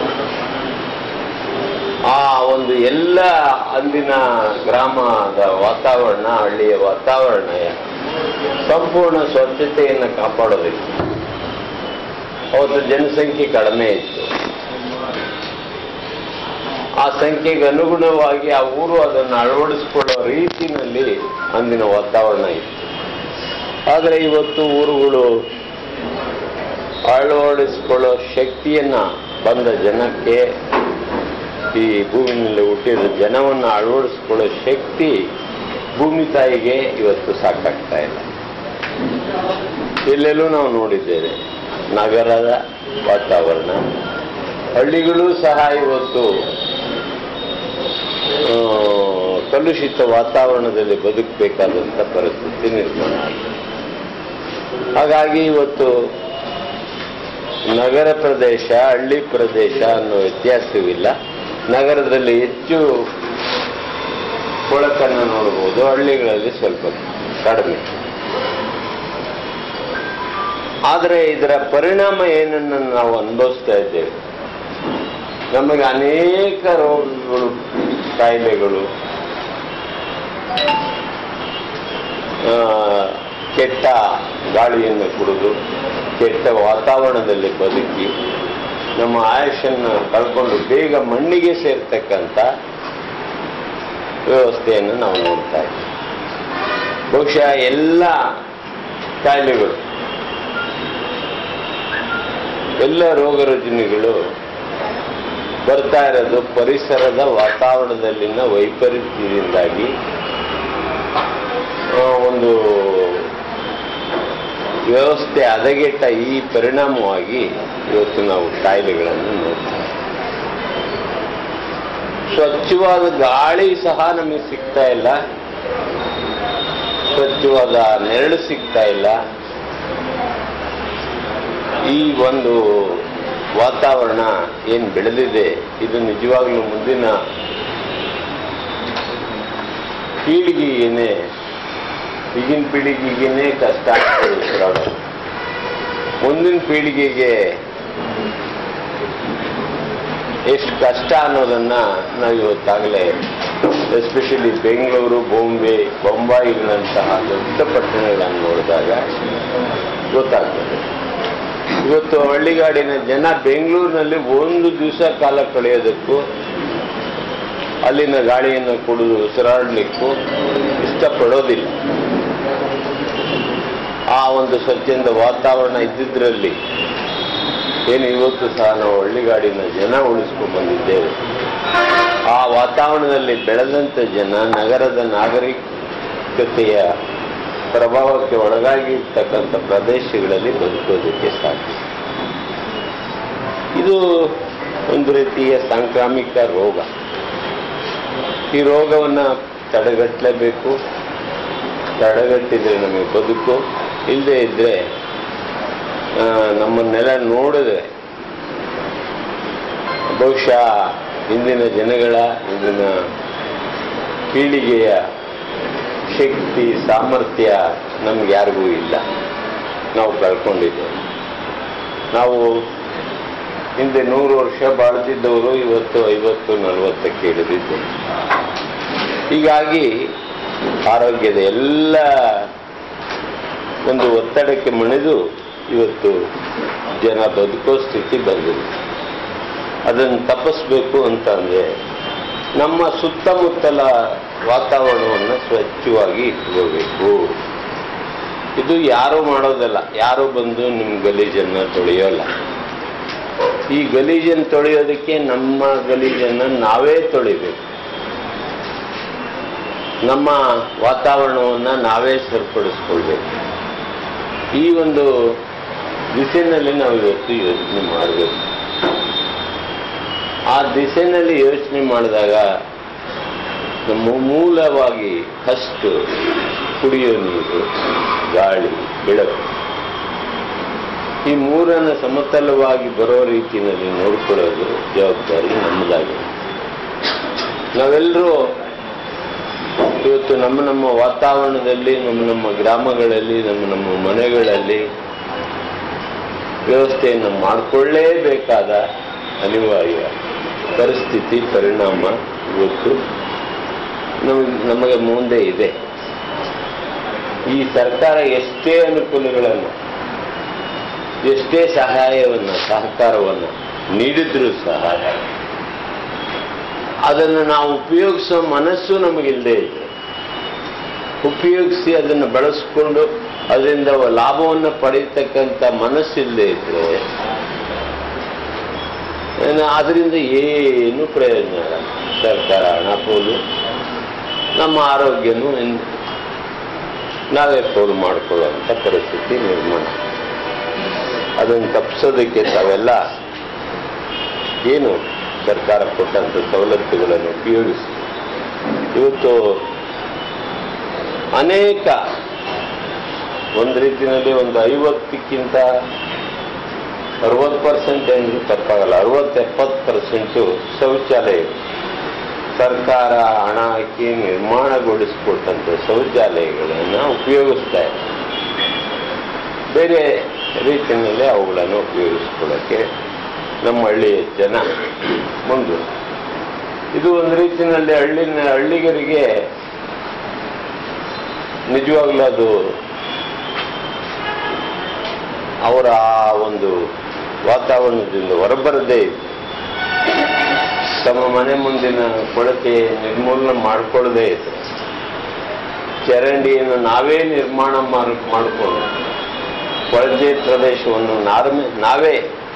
ಆ ಒಂದು ಎಲ್ಲ ಅಂದಿನ ಗ್ರಾಮದ ವಾತಾವರಣ ಹಳ್ಳಿಯ ವಾತಾವರಣ ಸಂಪೂರ್ಣ ಸ್ವಚ್ಛತೆಯನ್ನು ಕಾಪಾಡೋದಕ್ಕೆ ಅವತ್ತು ಜನಸಂಖ್ಯೆ ಕಡಿಮೆ ಇತ್ತು ಆ ಸಂಖ್ಯೆಗೆ ಅನುಗುಣವಾಗಿ ಆ ಊರು ಅದನ್ನು ಅಳವಡಿಸಿಕೊಳ್ಳೋ ರೀತಿನಲ್ಲಿ ಅಂದಿನ ವಾತಾವರಣ ಇತ್ತು ಆದರೆ ಇವತ್ತು ಊರುಗಳು ಅಳವಡಿಸಿಕೊಳ್ಳೋ ಶಕ್ತಿಯನ್ನ ಬಂದ ಜನಕ್ಕೆ ಈ ಭೂಮಿನಲ್ಲಿ ಹುಟ್ಟಿದ ಜನವನ್ನು ಅಳವಡಿಸಿಕೊಳ್ಳೋ ಶಕ್ತಿ ಭೂಮಿ ತಾಯಿಗೆ ಇವತ್ತು ಸಾಕಾಗ್ತಾ ಇಲ್ಲ ಎಲ್ಲೆಲ್ಲೂ ನಾವು ನೋಡಿದ್ದೇವೆ ನಗರದ ವಾತಾವರಣ ಹಳ್ಳಿಗಳು ಸಹ ಇವತ್ತು ಆ, ಕಲುಷಿತ ವಾತಾವರಣದಲ್ಲಿ ಬದುಕಬೇಕಾದಂಥ ಪರಿಸ್ಥಿತಿ ನಿರ್ಮಾಣ ಆಗಿದೆ ಹಾಗಾಗಿ ಇವತ್ತು ನಗರ ಪ್ರದೇಶ ಹಳ್ಳಿ ಪ್ರದೇಶ ಅನ್ನೋ ವ್ಯತ್ಯಾಸವಿಲ್ಲ ನಗರದಲ್ಲಿ ಹೆಚ್ಚು ಕೊಳಕನ್ನು ನೋಡಬಹುದು ಹಳ್ಳಿಗಳಲ್ಲಿ ಸ್ವಲ್ಪ ಕಡಿಮೆ ಆದರೆ ಇದರ ಪರಿಣಾಮ ಏನನ್ನು ನಾವು ಅನುಭವಿಸ್ತಾ ಇದ್ದೇವೆ ನಮಗೆ ಅನೇಕ ರೋಗಗಳು ಕಾಯಿಲೆಗಳು ಆ, ಕೆಟ್ಟ ಗಾಳಿಯನ್ನು ಕುಡಿದು ಕೆಟ್ಟ ವಾತಾವರಣದಲ್ಲಿ ಬದುಕಿ ನಮ್ಮ ಆಯುಷನ್ನು ಕಳ್ಕೊಂಡು ಬೇಗ ಮಣ್ಣಿಗೆ ಸೇರ್ತಕ್ಕಂಥ ವ್ಯವಸ್ಥೆಯನ್ನು ನಾವು ನೋಡ್ತಾ ಇದ್ದೀವಿ ಬಹುಶಃ ಎಲ್ಲ ಕಾಯಿಲೆಗಳು ಎಲ್ಲ ರೋಗ ರುಜಿನಗಳು ಬರ್ತಾ ಇರೋದು ಪರಿಸರದ ವಾತಾವರಣದಲ್ಲಿನ ವೈಪರೀತ್ಯದಿಂದಾಗಿ ಆ, ಒಂದು ವ್ಯವಸ್ಥೆ ಹದಗೆಟ್ಟ ಈ ಪರಿಣಾಮವಾಗಿ ಇವತ್ತು ನಾವು ಕಾಯಿಲೆಗಳನ್ನು ನೋಡ್ತಾ ಇದ್ದೀವಿ. ಸ್ವಚ್ಛವಾದ ಗಾಳಿ ಸಹ ನಮಗೆ ಸಿಗ್ತಾ ಇಲ್ಲ ಸ್ವಚ್ಛವಾದ ನೆರಳು ಸಿಗ್ತಾ ಇಲ್ಲ ಈ ಒಂದು ವಾತಾವರಣ ಏನು ಬೆಳೆದಿದೆ ಇದು ನಿಜವಾಗ್ಲೂ ಮುಂದಿನ ಪೀಳಿಗೆಯೇನೆ ಈಗಿನ ಪೀಳಿಗೆಗೇನೆ ಕಷ್ಟ ಆಗ್ತದೆ ಉಸಿರಾಡೋದು ಮುಂದಿನ ಪೀಳಿಗೆಗೆ ಎಷ್ಟು ಕಷ್ಟ ಅನ್ನೋದನ್ನ ನಾವು ಇವತ್ತಾಗಲೇ ಎಸ್ಪೆಷಲಿ ಬೆಂಗಳೂರು ಬಾಂಬೆ ಬೊಂಬಾಯಿಗಳಂತಹ ದೊಡ್ಡ ಪಟ್ಟಣಗಳನ್ನು ನೋಡಿದಾಗ ಗೊತ್ತಾಗ್ತದೆ ಇವತ್ತು ಹಳ್ಳಿಗಾಡಿನ ಜನ ಬೆಂಗಳೂರಿನಲ್ಲಿ ಒಂದು ದಿವಸ ಕಾಲ ಕಳೆಯೋದಕ್ಕೂ ಅಲ್ಲಿನ ಗಾಳಿಯನ್ನು ಕುಡಿದು ಉಸಿರಾಡಲಿಕ್ಕೂ ಇಷ್ಟಪಡೋದಿಲ್ಲ ಆ ಒಂದು ಸ್ವಚ್ಛಂದ ವಾತಾವರಣ ಇದ್ದಿದ್ರಲ್ಲಿ ಏನು ಇವತ್ತು ಸಹ ನಾವು ಹಳ್ಳಿಗಾಡಿನ ಜನ ಉಳಿಸ್ಕೊಂಡು ಬಂದಿದ್ದೇವೆ ಆ ವಾತಾವರಣದಲ್ಲಿ ಬೆಳೆದಂಥ ಜನ ನಗರದ ನಾಗರಿಕತೆಯ ಪ್ರಭಾವಕ್ಕೆ ಒಳಗಾಗಿರ್ತಕ್ಕಂಥ ಪ್ರದೇಶಗಳಲ್ಲಿ ಬದುಕೋದಕ್ಕೆ ಸಾಧ್ಯ ಇದು ಒಂದು ರೀತಿಯ ಸಾಂಕ್ರಾಮಿಕ ರೋಗ ಈ ರೋಗವನ್ನು ತಡೆಗಟ್ಟಲೇಬೇಕು ತಡೆಗಟ್ಟಿದ್ರೆ ನಮಗೆ ಬದುಕು ಇಲ್ಲದೆ ಇದ್ರೆ ಆ, ನಮ್ಮ ನೆಲ ನೋಡಿದ್ರೆ ಬಹುಶಃ ಇಂದಿನ ಜನಗಳ ಇಂದಿನ ಪೀಳಿಗೆಯ ಶಕ್ತಿ ಸಾಮರ್ಥ್ಯ ನಮ್ಗೆ ಯಾರಿಗೂ ಇಲ್ಲ ನಾವು ಕಳ್ಕೊಂಡಿದ್ದೇವೆ ನಾವು ಹಿಂದೆ ನೂರು ವರ್ಷ ಬಾಳ್ತಿದ್ದವರು ಇವತ್ತು ಐವತ್ತು ನಲವತ್ತಕ್ಕೆ ಇಳಿದಿದ್ದೇವೆ ಹೀಗಾಗಿ ಆರೋಗ್ಯದ ಎಲ್ಲ ಒಂದು ಒತ್ತಡಕ್ಕೆ ಮಣಿದು ಇವತ್ತು ಜನ ಬದುಕೋ ಸ್ಥಿತಿ ಬಂದಿದೆ ಅದನ್ನು ತಪ್ಪಿಸ್ಬೇಕು ಅಂತ ಅಂದ್ರೆ ನಮ್ಮ ಸುತ್ತಮುತ್ತಲ ವಾತಾವರಣವನ್ನು ಸ್ವಚ್ಛವಾಗಿ ಇಟ್ಕೋಬೇಕು ಇದು ಯಾರು ಮಾಡೋದಲ್ಲ ಯಾರು ಬಂದು ನಿಮ್ಮ ಗಲೀಜನ್ನು ತೊಳೆಯೋಲ್ಲ ಈ ಗಲೀಜನ್ನು ತೊಳೆಯೋದಕ್ಕೆ ನಮ್ಮ ಗಲೀಜನ್ನು ನಾವೇ ತೊಳಿಬೇಕು ನಮ್ಮ ವಾತಾವರಣವನ್ನು ನಾವೇ ಸರಿಪಡಿಸ್ಕೊಳ್ಬೇಕು ಈ ಒಂದು ದಿಸೆಯಲ್ಲಿ ನಾವು ಇವತ್ತು ಯೋಚನೆ ಮಾಡಬೇಕು ಆ ದಿಸೆಯಲ್ಲಿ ಯೋಚನೆ ಮಾಡಿದಾಗ ನಮ್ಮ ಮೂಲವಾಗಿ ಫಸ್ಟ್ ಕುಡಿಯೋ ನೀರು ಗಾಳಿ ಬೆಳಕು ಈ ಮೂರನ್ನು ಸಮತಲವಾಗಿ ಬರೋ ರೀತಿಯಲ್ಲಿ ನೋಡ್ಕೊಳ್ಳೋದು ಜವಾಬ್ದಾರಿ ನಮ್ಮದಾಗಿದೆ ನಾವೆಲ್ಲರೂ ಇವತ್ತು ನಮ್ಮ ನಮ್ಮ ವಾತಾವರಣದಲ್ಲಿ ನಮ್ಮ ನಮ್ಮ ಗ್ರಾಮಗಳಲ್ಲಿ ನಮ್ಮ ನಮ್ಮ ಮನೆಗಳಲ್ಲಿ ವ್ಯವಸ್ಥೆಯನ್ನು ಮಾಡಿಕೊಳ್ಳೇಬೇಕಾದ ಅನಿವಾರ್ಯ ಪರಿಸ್ಥಿತಿ ಪರಿಣಾಮ ಇವತ್ತು ನಮಗೆ ನಮಗೆ ಮುಂದೆ ಇದೆ ಈ ಸರ್ಕಾರ ಎಷ್ಟೇ ಅನುಕೂಲಗಳನ್ನು ಎಷ್ಟೇ ಸಹಾಯವನ್ನು ಸಹಕಾರವನ್ನು ನೀಡಿದ್ರೂ ಸಹ ಅದನ್ನು ನಾವು ಉಪಯೋಗಿಸೋ ಮನಸ್ಸು ನಮಗಿಲ್ಲದೆ ಇದೆ ಉಪಯೋಗಿಸಿ ಅದನ್ನು ಬಳಸ್ಕೊಂಡು ಅದರಿಂದ ಲಾಭವನ್ನು ಪಡೀತಕ್ಕಂಥ ಮನಸ್ಸಿಲ್ಲದೆ ಇದ್ರೆ ಏನು ಅದರಿಂದ ಏನು ಪ್ರಯೋಜನ ಇಲ್ಲ ಸರ್ಕಾರ ಹಣ ಪೋಲು ನಮ್ಮ ಆರೋಗ್ಯನೂ ಇನ್- ನಾವೇ ಪೋಲು ಮಾಡಿಕೊಳ್ಳುವಂಥ ಪರಿಸ್ಥಿತಿ ನಿರ್ಮಾಣ ಅದನ್ನು ತಪ್ಪಿಸೋದಕ್ಕೆ ತಾವೆಲ್ಲ ಏನು ಸರ್ಕಾರ ಕೊಟ್ಟಂಥ ಸವಲತ್ತುಗಳನ್ನು ಉಪಯೋಗಿಸಿ ಇವತ್ತು ಅನೇಕ ಒಂದು ರೀತಿಯಲ್ಲಿ ಒಂದು ಐವತ್ತಕ್ಕಿಂತ ಅರವತ್ತು ಪರ್ಸೆಂಟ್ ಏನು ತಪ್ಪಾಗಲ್ಲ ಅರವತ್ತು ಎಪ್ಪತ್ತು ಪರ್ಸೆಂಟು ಶೌಚಾಲಯ ಸರ್ಕಾರ ಹಣ ಹಾಕಿ ನಿರ್ಮಾಣಗೊಳಿಸಿಕೊಟ್ಟಂಥ ಶೌಚಾಲಯಗಳನ್ನು ಉಪಯೋಗಿಸ್ತಾ ಇದೆ ಬೇರೆ ರೀತಿಯಲ್ಲಿ ಅವುಗಳನ್ನು ಉಪಯೋಗಿಸ್ಕೊಳ್ಳೋಕ್ಕೆ ನಮ್ಮ ಹಳ್ಳಿಯ ಜನ ಮುಂದೆ ಇದು ಒಂದು ರೀತಿಯಲ್ಲಿ ಹಳ್ಳಿನ ಹಳ್ಳಿಗರಿಗೆ ನಿಜವಾಗ್ಲೂ ಅದು ಅವರ ಆ ಒಂದು ವಾತಾವರಣದಿಂದ ಹೊರಬರದೇ ಇದೆ ತಮ್ಮ ಮನೆ ಮುಂದಿನ ಕೊಳತೆ ನಿರ್ಮೂಲನೆ ಮಾಡ್ಕೊಳ್ಳದೆ ಇದ್ರೆ ಚರಂಡಿಯನ್ನು ನಾವೇ ನಿರ್ಮಾಣ ಮಾಡ್- ಮಾಡಿಕೊಂಡು ಕೊಳಚೆ ಪ್ರದೇಶವನ್ನು ನಾರ್ಮೆ ನಾವೇ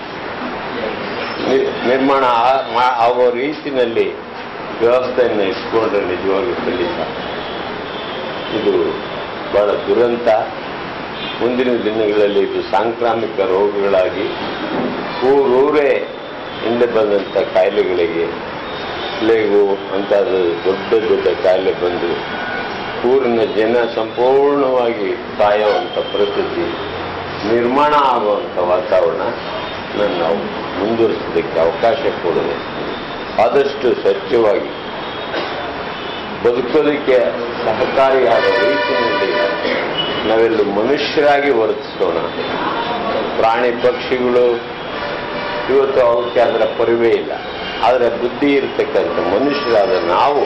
ನಿ- ನಿರ್ಮಾಣ ಆ- ಮಾ- ಆಗೋ ರೀತಿಯಲ್ಲಿ ವ್ಯವಸ್ಥೆಯನ್ನು ಇಟ್ಕೊಂಡ್ರೆ ನಿಜವಾಗ್ಲೂ ಖಂಡಿತ ಇದು ಬಹಳ ದುರಂತ ಮುಂದಿನ ದಿನಗಳಲ್ಲಿ ಇದು ಸಾಂಕ್ರಾಮಿಕ ರೋಗಗಳಾಗಿ ಊರೂರೇ ಹಿಂದೆ ಬಂದಂಥ ಕಾಯಿಲೆಗಳಿಗೆ ಪ್ಲೇಗು ಅಂಥದ್ದು ದೊಡ್ಡ ದೊಡ್ಡ ಕಾಯಿಲೆ ಬಂದು ಊರಿನ ಜನ ಸಂಪೂರ್ಣವಾಗಿ ಸಾಯುವಂಥ ಪರಿಸ್ಥಿತಿ ನಿರ್ಮಾಣ ಆಗುವಂಥ ವಾತಾವರಣ ನಾವು ಮುಂದುವರಿಸೋದಕ್ಕೆ ಅವಕಾಶ ಕೊಡದೆ ಆದಷ್ಟು ಸ್ವಚ್ಛವಾಗಿ ಬದುಕೋದಕ್ಕೆ ಸಹಕಾರಿಯಾದ ರೀತಿಯಲ್ಲಿ ನಾವೆಲ್ಲ ಮನುಷ್ಯರಾಗಿ ವರ್ತಿಸೋಣ ಪ್ರಾಣಿ ಪಕ್ಷಿಗಳು ಇವತ್ತು ಅವಕ್ಕೆ ಅದರ ಪರಿವೇ ಇಲ್ಲ ಆದರೆ ಬುದ್ಧಿ ಇರತಕ್ಕಂಥ ಮನುಷ್ಯರಾದ ನಾವು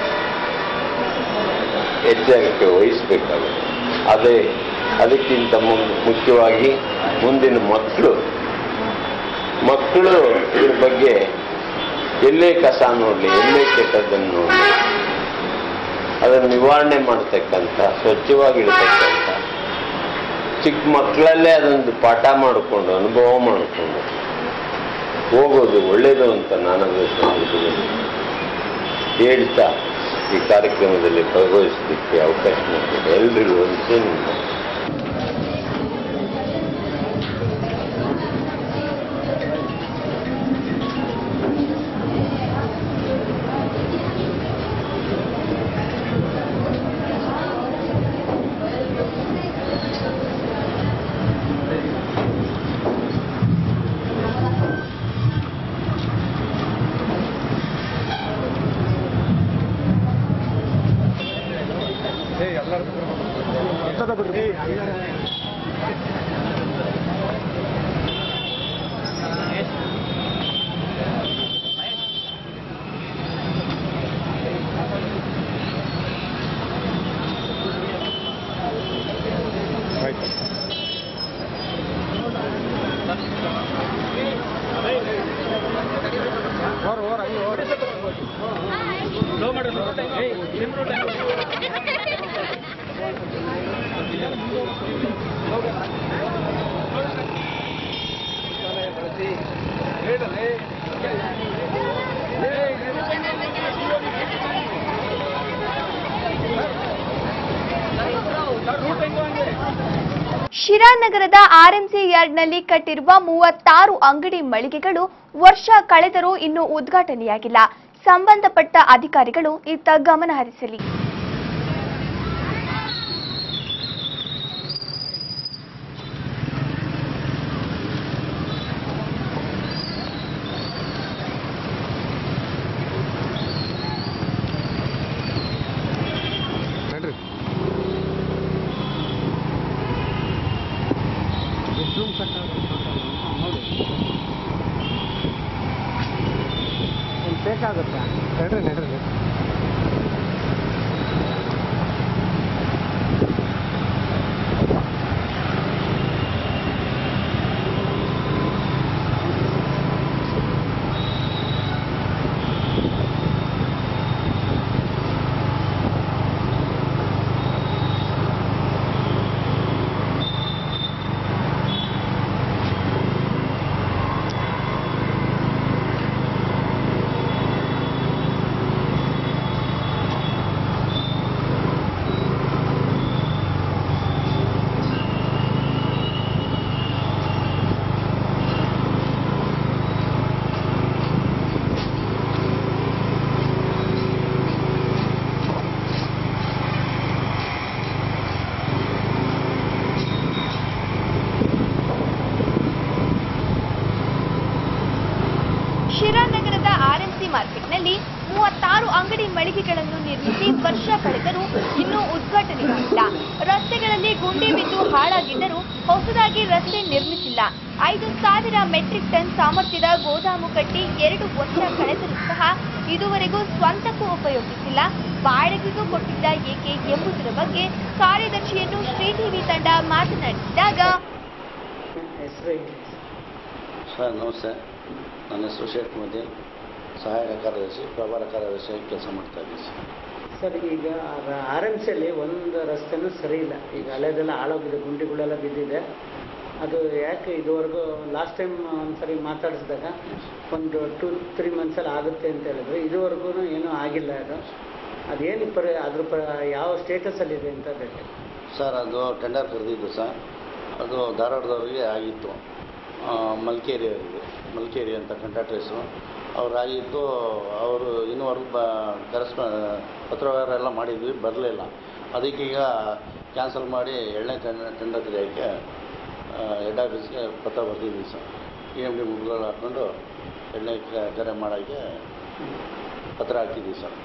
ಎಚ್ಚರಿಕೆ ವಹಿಸಬೇಕಾಗುತ್ತೆ ಅದೇ ಅದಕ್ಕಿಂತ ಮು- ಮುಖ್ಯವಾಗಿ ಮುಂದಿನ ಮಕ್ಕಳು ಮಕ್ಕಳು ಇದ್ರ ಬಗ್ಗೆ ಎಲ್ಲೇ ಕಸ ನೋಡಲಿ ಎಲ್ಲೇ ಕೆಟ್ಟದ್ದನ್ನು ನೋಡಲಿ ಅದನ್ನು ನಿವಾರಣೆ ಮಾಡತಕ್ಕಂಥ ಸ್ವಚ್ಛವಾಗಿಡ್ತಕ್ಕಂಥ ಚಿಕ್ಕ ಮಕ್ಕಳಲ್ಲೇ ಅದೊಂದು ಪಾಠ ಮಾಡಿಕೊಂಡು ಅನುಭವ ಮಾಡಿಕೊಂಡು ಹೋಗೋದು ಒಳ್ಳೆಯದು ಅಂತ ನಾನು ಸಂದರ್ಭದಲ್ಲಿ ಹೇಳ್ತಾ ಈ ಕಾರ್ಯಕ್ರಮದಲ್ಲಿ ಭಾಗವಹಿಸಲಿಕ್ಕೆ ಅವಕಾಶ ಮಾಡಿದೆ ಎಲ್ರಿಗೂ ಒಂದು ಶಿರಾ ನಗರದ ಆರ್ಎಂಸಿ ಯಾರ್ಡ್ನಲ್ಲಿ ಕಟ್ಟಿರುವ ಮೂವತ್ತಾರು ಅಂಗಡಿ ಮಳಿಗೆಗಳು ವರ್ಷ ಕಳೆದರೂ ಇನ್ನೂ ಉದ್ಘಾಟನೆಯಾಗಿಲ್ಲ ಸಂಬಂಧಪಟ್ಟ ಅಧಿಕಾರಿಗಳು ಇತ್ತ ಗಮನ ಹರಿಸಲಿ ಬೇಕಾಗುತ್ತೆ ನಡ್ರಿ ನಡ್ರಿ ಶಿರಾ ನಗರದ ಆರ್ಎಂಸಿ ಮಾರ್ಕೆಟ್ನಲ್ಲಿ ಮೂವತ್ತಾರು ಅಂಗಡಿ ಮಳಿಗೆಗಳನ್ನು ನಿರ್ಮಿಸಿ ವರ್ಷ ಕಳೆದರೂ ಇನ್ನೂ ಉದ್ಘಾಟನೆಯಾಗಿಲ್ಲ ರಸ್ತೆಗಳಲ್ಲಿ ಗುಂಡಿ ಬಿದ್ದು ಹಾಳಾಗಿದ್ದರೂ ಹೊಸದಾಗಿ ರಸ್ತೆ ನಿರ್ಮಿಸಿಲ್ಲ ಐದು ಸಾವಿರ ಮೆಟ್ರಿಕ್ ಟನ್ ಸಾಮರ್ಥ್ಯದ ಗೋದಾಮು ಕಟ್ಟಿ ಎರಡು ವರ್ಷ ಕಳೆದರೂ ಸಹ ಇದುವರೆಗೂ ಸ್ವಂತಕ್ಕೂ ಉಪಯೋಗಿಸಿಲ್ಲ ಬಾಡಿಗೆಗೂ ಕೊಟ್ಟಿದ್ದ ಏಕೆ ಎಂಬುದರ ಬಗ್ಗೆ ಕಾರ್ಯದರ್ಶಿಯನ್ನು ಶ್ರೀ ಟಿವಿ ತಂಡ ಮಾತನಾಡಿಸಿದಾಗ ಸರ್ ನಮಸ್ತೆ ನನ್ನ ಹೆಸರು ಶೇಖ್ ಮದೀನ್ ಸಹಾಯಕ ಕಾರ್ಯದರ್ಶಿ ಪ್ರಭಾರ ಕಾರ್ಯದರ್ಶಿಯಾಗಿ ಕೆಲಸ ಮಾಡ್ತಾ ಇದ್ದೀನಿ ಸರ್ ಸರ್ ಈಗ ಆರ್ ಎಮ್ ಸಿಯಲ್ಲಿ ಒಂದು ರಸ್ತೆನೂ ಸರಿ ಇಲ್ಲ ಈಗ ಹಳೆದೆಲ್ಲ ಹಾಳಾಗಿದೆ ಗುಂಡಿಗಳೆಲ್ಲ ಬಿದ್ದಿದೆ ಅದು ಯಾಕೆ ಇದುವರೆಗೂ ಲಾಸ್ಟ್ ಟೈಮ್ ಒಂದ್ಸರಿ ಮಾತಾಡಿಸಿದಾಗ ಒಂದು ಟೂ ತ್ರೀ ಮಂತ್ಸಲ್ಲಿ ಆಗುತ್ತೆ ಅಂತ ಹೇಳಿದ್ರು ಇದುವರೆಗೂ ಏನೂ ಆಗಿಲ್ಲ ಅದು ಅದೇನು ಪರಿ ಅದ್ರ ಪ ಯಾವ ಸ್ಟೇಟಸಲ್ಲಿದೆ ಅಂತ ಬೇಕು ಸರ್ ಅದು ಟೆಂಡರ್ ಕರೆದಿದ್ದು ಸರ್ ಅದು ಧಾರವಾಡದವ್ರಿಗೆ ಆಗಿತ್ತು ಆ, ಮಲ್ಕೇರಿ ಅವರಿಗೆ ಮಲ್ಕೇರಿ ಅಂತ ಕಾಂಟ್ರಾಕ್ಟರ್ ಹೆಸರು ಅವ್ರು ಆಗಿತ್ತು ಅವರು ಇನ್ನೂವರೆಗೂ ಬ ಕರೆಸ್ಪ ಪತ್ರವ್ಯವಹಾರ ಎಲ್ಲ ಮಾಡಿದ್ವಿ ಬರಲಿಲ್ಲ ಅದಕ್ಕೀಗ ಕ್ಯಾನ್ಸಲ್ ಮಾಡಿ ಎರಡನೇ ಟೆಂಡರ್ ಟೆಂಡರ್ ಕರೆಯೋಕ್ಕೆ ಹೆಡ್ ಆಫೀಸ್ಗೆ ಪತ್ರ ಬರ್ತಿದ್ವಿ ಸರ್ ಇ ಎಮ್ ಡಿ ಮುಗ್ಗಳು ಹಾಕ್ಕೊಂಡು ಎರಡನೇ ಕ- ಕರೆ ಮಾಡೋಕ್ಕೆ ಪತ್ರ ಹಾಕಿದ್ವಿ ಸರ್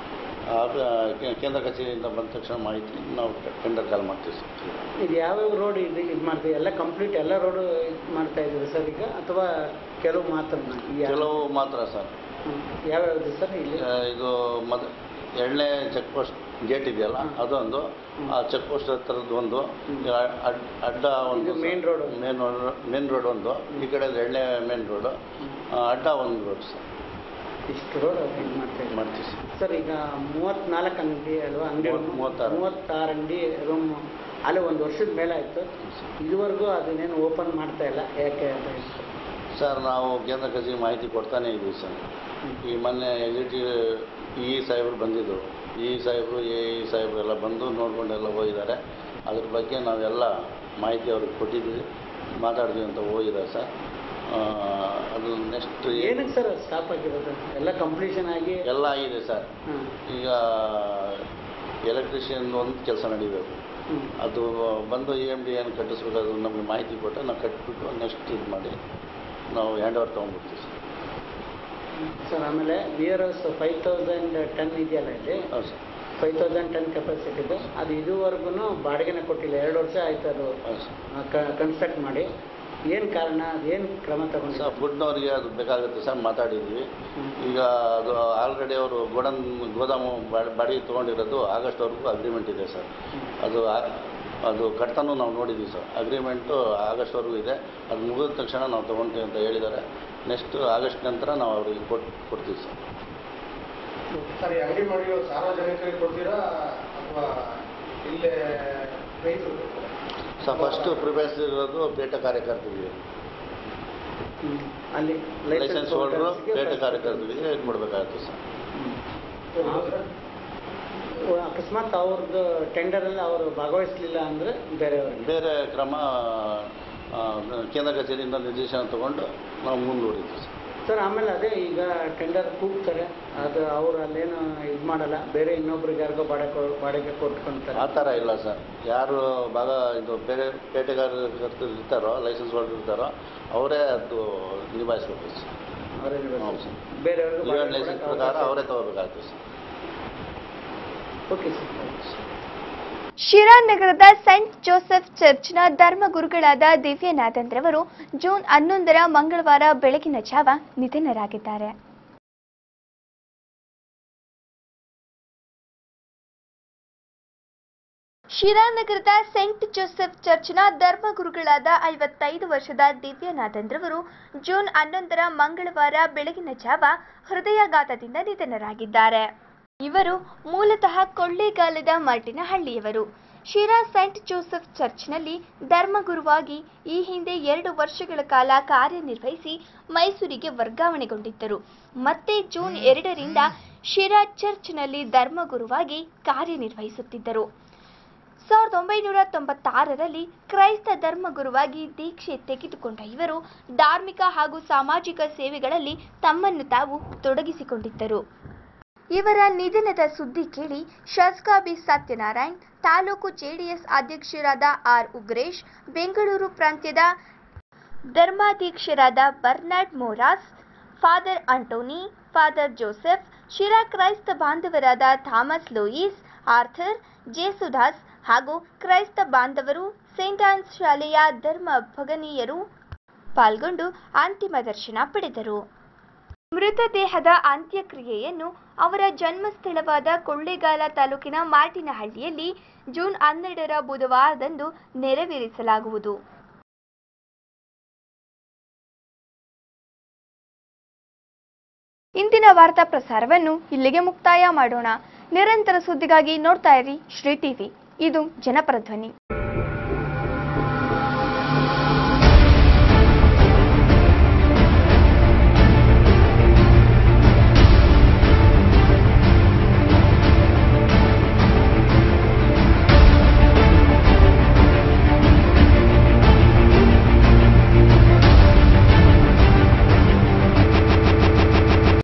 ಆಗ ಕೇ- ಕೇಂದ್ರ ಕಚೇರಿಯಿಂದ ಬಂದ ತಕ್ಷಣ ಮಾಹಿತಿ ನಾವು ಟೆಂಡರ್ ಕಾಲ್ ಮಾಡ್ತೀವಿ ಸರ್ ಇದು ಯಾವ್ಯಾವ ರೋಡ್ ಇದು ಇದು ಮಾಡ್ತೀವಿ ಎಲ್ಲ ಕಂಪ್ಲೀಟ್ ಎಲ್ಲ ರೋಡು ಇದು ಮಾಡ್ತಾ ಇದ್ದೀವಿ ಸರ್ ಈಗ ಅಥವಾ ಕೆಲವು ಮಾತ್ರನ ಈ ಯಾವ- ಕೆಲವು ಮಾತ್ರ ಸರ್ ಹ್ಮ್. ಯಾವ್ಯಾವ್ದು ಸರ್ ಇಲ್ಲಿ ಆ, ಇದು ಮೊದ ಎರಡನೇ ಚೆಕ್ ಪೋಸ್ಟ್ ಗೇಟ್ ಇದೆಯಲ್ಲ ಅದೊಂದು ಆ ಚೆಕ್ ಪೋಸ್ಟ್ ಹತ್ರದ್ದು ಒಂದು ಈಗ ಅಡ್- ಅಡ್ಡ ಒಂದು ಇದು main road. Main main road ಒಂದು ಈ ಕಡೆ ಎರಡನೇ ಮೇನ್ ರೋಡು ಅಡ್ಡ ಒಂದು ರೋಡ್ ಸರ್ ಇಷ್ಟು ರೋಡ್ ಇದು ಮಾಡ್ತಾ ಇದ್ದೀವಿ ಮಾಡ್ತೀವಿ ಸರ್ ಸರ್ ಈಗ ಮೂವತ್ನಾಲ್ಕು ಅಂಗಡಿ ಅಲ್ವಾ ಅಂಗಡಿ ಮೂವತ್ತ್- ಮೂವತ್ತಾರು. ಮೂವತ್ತಾರು ಅಂಗಡಿ ರೂಮ್ ಅಲ್ಲೇ ಒಂದು ವರ್ಷದ ಮೇಲೆ ಆಯಿತು ಇದುವರೆಗೂ ಅದನ್ನೇನು ಓಪನ್ ಮಾಡ್ತಾ ಇಲ್ಲ ಯಾಕೆ ಅಂತ ಹೇಳಿ. ಸರ್ ನಾವು ಕೇಂದ್ರ ಕಚೇರಿ ಮಾಹಿತಿ ಕೊಡ್ತಾನೆ ಇದ್ದೀವಿ ಸರ್ ಈ ಮೊನ್ನೆ ಎಕ್ಸಿಕ್ಯೂಟಿವ್ ಇ ಸಾಹೇಬರು ಬಂದಿದ್ದರು ಇ ಸಾಹೇಬರು ಎ ಇ ಸಾಹೇಬರು ಎಲ್ಲ ಬಂದು ನೋಡ್ಕೊಂಡೆಲ್ಲ ಹೋಗಿದ್ದಾರೆ ಅದ್ರ ಬಗ್ಗೆ ನಾವೆಲ್ಲ ಮಾಹಿತಿ ಅವ್ರಿಗೆ ಕೊಟ್ಟಿದ್ದೀವಿ ಮಾತಾಡಿದ್ವಿ ಅಂತ ಹೋಗಿದ್ದಾರೆ ಸರ್ ಆ, ಅದು ನೆಕ್ಸ್ಟ್ ಏನಕ್ಕೆ ಸರ್ ಸ್ಟಾಪ್ ಆಗಿರೋದು ಎಲ್ಲ ಕಂಪ್ಲೀಷನ್ ಆಗಿ ಎಲ್ಲ ಆಗಿದೆ ಸರ್ ಹಾಂ ಈಗ ಎಲೆಕ್ಟ್ರಿಷಿಯನ್ ಒಂದು ಕೆಲಸ ನಡೀಬೇಕು ಹ್ಞೂ ಅದು ಬಂದು ಇ ಎಮ್ ಡಿ ಏನು ಕಟ್ಟಿಸ್ಬೇಕು ಅದು ನಮಗೆ ಮಾಹಿತಿ ಕೊಟ್ಟರೆ ನಾವು ಕಟ್ಬಿಟ್ಟು ನೆಕ್ಸ್ಟ್ ಇದು ಮಾಡಿ ನಾವು ಹ್ಯಾಂಡ್ ಓವರ್ ತೊಗೊಂಡ್ಬಿಡ್ತೀವಿ ಸರ್ ಸರ್ ಆಮೇಲೆ B R S five thousand ton ಇದೆಯಲ್ಲ ಇಲ್ಲಿ ಹೌದು ಸರ್ ಫೈವ್ ತೌಸಂಡ್ ಟನ್ ಕೆಪಾಸಿಟಿದು ಅದು ಇದುವರೆಗೂ ಬಾಡಿಗೆನ ಕೊಟ್ಟಿಲ್ಲ ಎರಡು ವರ್ಷ ಆಯ್ತು ಅದು ಹೌದು ಸರ್ ಕನ್ಸ್ಟ್ರಕ್ಟ್ ಮಾಡಿ ಏನು ಕಾರಣ ಏನು ಕ್ರಮ ತಗೊಂಡು ಸರ್ ಫುಡ್ನವ್ರಿಗೆ ಅದು ಬೇಕಾಗುತ್ತೆ ಸರ್ ಮಾತಾಡಿದ್ವಿ ಈಗ ಅದು ಆಲ್ರೆಡಿ ಅವರು ಗೋಡನ್ ಗೋದಾಮು ಬಾ- ಬಾಡಿಗೆ ತೊಗೊಂಡಿರೋದು ಆಗಸ್ಟ್ವರೆಗೂ ಅಗ್ರಿಮೆಂಟ್ ಇದೆ ಸರ್ ಅದು ಆ- ಅದು ಕಟ್ತಾನು ನಾವು ನೋಡಿದ್ವಿ ಸರ್ ಅಗ್ರಿಮೆಂಟು ಆಗಸ್ಟ್ವರೆಗೂ ಇದೆ ಅದು ಮುಗಿದ ತಕ್ಷಣ ನಾವು ತೊಗೊಳ್ತೀವಿ ಅಂತ ಹೇಳಿದ್ದಾರೆ ನೆಕ್ಸ್ಟ್ ಆಗಸ್ಟ್ ನಂತರ ನಾವು ಅವ್ರಿಗೆ ಕೊಟ್ಟು ಕೊಡ್ತೀವಿ ಸರ್ ಸರ್ ಈ ಅಂಗಡಿ ಮಾಡಿ ಸಾರ್ವಜನಿಕರಿಗೆ ಕೊಡ್ತೀರಾ ಅಥವಾ ಇಲ್ಲೇ ರೈತರು ಸರ್ ಫಸ್ಟು ಪ್ರಿಫರೆನ್ಸ್ ಇರೋದು ಪೇಟ ಕಾರ್ಯಕರ್ತರಿಗೆ ಹ್ಮ್. ಅಲ್ಲಿ ಲೈಸೆನ್ಸ್ ಹೋಲ್ಡ್ರು ಪೇಟ ಕಾರ್ಯಕರ್ತರಿಗೆ ಇದು ಮಾಡಬೇಕಾಗುತ್ತೆ ಸರ್ ಅಕಸ್ಮಾತ್ ಅವ್ರದ್ದು ಟೆಂಡರಲ್ಲಿ ಅವರು ಭಾಗವಹಿಸಲಿಲ್ಲ ಅಂದರೆ ಬೇರೆಯವ್ರಿಗೆ ಬೇರೆ ಕ್ರಮ ಆ, ಕೇಂದ್ರ ಕಚೇರಿಯಿಂದ ನಿರ್ದೇಶನ ತಗೊಂಡು ನಾವು ಮುಂದುವರಿತೀವಿ ಸರ್ ಸರ್ ಆಮೇಲೆ ಅದೇ ಈಗ ಟೆಂಡರ್ ಕೂಗ್ತಾರೆ ಅದು ಅವ್ರು ಅಲ್ಲೇನು ಇದು ಮಾಡಲ್ಲ ಬೇರೆ ಇನ್ನೊಬ್ರಿಗೆ ಯಾರಿಗೋ ಬಾಡಿಗೆ ಕೊ- ಬಾಡಿಗೆ ಕೊಟ್ಕೊಂತಾರೆ ಆ ಥರ ಇಲ್ಲ ಸರ್ ಯಾರು ಭಾಗ ಇದು ಬೇರೆ ಪೇಟೆಗಾರರು ಇರ್ತಾರೋ ಲೈಸೆನ್ಸ್ ಹೋಲ್ಡರ್ ಇರ್ತಾರೋ ಅವರೇ ಅದು ನಿಭಾಯಿಸ್ಬೇಕು ಸರ್ ಅವರೇ ಹೌದು ಸರ್ ಬೇರೆಯವ್ರಿಗೆ ಲಿವನ್ ಬಾಡಿಗೆ ಲೈಸೆನ್ಸ್ ಕೊಡಕ್ಕೆ ಪ್ರಕಾರ ಅವಕಾಶ ಅವರೇ ತಗೋಬೇಕಾಗ್ತದೆ ಸರ್ ಓಕೆ ಸರ್ ಶಿರಾ ನಗರದ ಸೆಂಟ್ ಜೋಸೆಫ್ ಚರ್ಚ್ನ ಧರ್ಮಗುರುಗಳಾದ ದಿವ್ಯನಾಥಂದ್ರವರು ಜೂನ್ ಹನ್ನೊಂದರ ಮಂಗಳವಾರ ಬೆಳಗಿನ ಜಾವ ನಿಧನರಾಗಿದ್ದಾರೆ ಶಿರಾ ನಗರದ ಸೆಂಟ್ ಜೋಸೆಫ್ ಚರ್ಚ್ನ ಧರ್ಮಗುರುಗಳಾದ ಐವತ್ತೈದು ವರ್ಷದ ದಿವ್ಯನಾಥಂದ್ರವರು ಜೂನ್ ಹನ್ನೊಂದರ ಮಂಗಳವಾರ ಬೆಳಗಿನ ಜಾವ ಹೃದಯಾಘಾತದಿಂದ ನಿಧನರಾಗಿದ್ದಾರೆ ಇವರು ಮೂಲತಃ ಕೊಳ್ಳೇಗಾಲದ ಮಟ್ಟಿನಹಳ್ಳಿಯವರು ಶಿರಾ ಸೆಂಟ್ ಜೋಸೆಫ್ ಚರ್ಚ್ನಲ್ಲಿ ಧರ್ಮಗುರುವಾಗಿ ಈ ಹಿಂದೆ ಎರಡು ವರ್ಷಗಳ ಕಾಲ ಕಾರ್ಯನಿರ್ವಹಿಸಿ ಮೈಸೂರಿಗೆ ವರ್ಗಾವಣೆಗೊಂಡಿದ್ದರು ಮತ್ತೆ ಜೂನ್ ಎರಡರಿಂದ ಶಿರಾ ಚರ್ಚ್ನಲ್ಲಿ ಧರ್ಮಗುರುವಾಗಿ ಕಾರ್ಯನಿರ್ವಹಿಸುತ್ತಿದ್ದರು ಸಾವಿರದ ಒಂಬೈನೂರ ತೊಂಬತ್ತಾರರಲ್ಲಿ ಕ್ರೈಸ್ತ ಧರ್ಮಗುರುವಾಗಿ ದೀಕ್ಷೆ ತೆಗೆದುಕೊಂಡ ಇವರು ಧಾರ್ಮಿಕ ಹಾಗೂ ಸಾಮಾಜಿಕ ಸೇವೆಗಳಲ್ಲಿ ತಮ್ಮನ್ನು ತಾವು ತೊಡಗಿಸಿಕೊಂಡಿದ್ದರು ಇವರ ನಿಧನದ ಸುದ್ದಿ ಕೇಳಿ ಶಾಸಕ ಬಿ ಸತ್ಯನಾರಾಯಣ್ ತಾಲೂಕು ಜೆಡಿಎಸ್ ಅಧ್ಯಕ್ಷರಾದ ಆರ್ ಉಗ್ರೇಶ್ ಬೆಂಗಳೂರು ಪ್ರಾಂತ್ಯದ ಧರ್ಮಾಧ್ಯಕ್ಷರಾದ Bernard Moras father Antony father Joseph Sira ಕ್ರೈಸ್ತ ಬಾಂಧವರಾದ ಥಾಮಸ್ ಲೂಯಿಸ್ ಆರ್ಥರ್ ಜೇಸುದಾಸ್ ಹಾಗೂ ಕ್ರೈಸ್ತ ಬಾಂಧವರು ಸೇಂಟ್ ಆನ್ಸ್ ಶಾಲೆಯ ಧರ್ಮ ಭಗನೀಯರು ಪಾಲ್ಗೊಂಡು ಅಂತಿಮ ದರ್ಶನ ಪಡೆದರು ಮೃತದೇಹದ ಅಂತ್ಯಕ್ರಿಯೆಯನ್ನು ಅವರ ಜನ್ಮಸ್ಥಳವಾದ ಕೊಳ್ಳೇಗಾಲ ತಾಲೂಕಿನ ಮಾಟಿನಹಳ್ಳಿಯಲ್ಲಿ ಜೂನ್ ಹನ್ನೆರಡರ ಬುಧವಾರದಂದು ನೆರವೇರಿಸಲಾಗುವುದು ಇಂದಿನ ವಾರ್ತಾ ಪ್ರಸಾರವನ್ನು ಇಲ್ಲಿಗೆ ಮುಕ್ತಾಯ ಮಾಡೋಣ ನಿರಂತರ ಸುದ್ದಿಗಾಗಿ ನೋಡ್ತಾ ಇರಿ ಶ್ರೀ ಟಿವಿ ಇದು ಜನಪರ ಧ್ವನಿ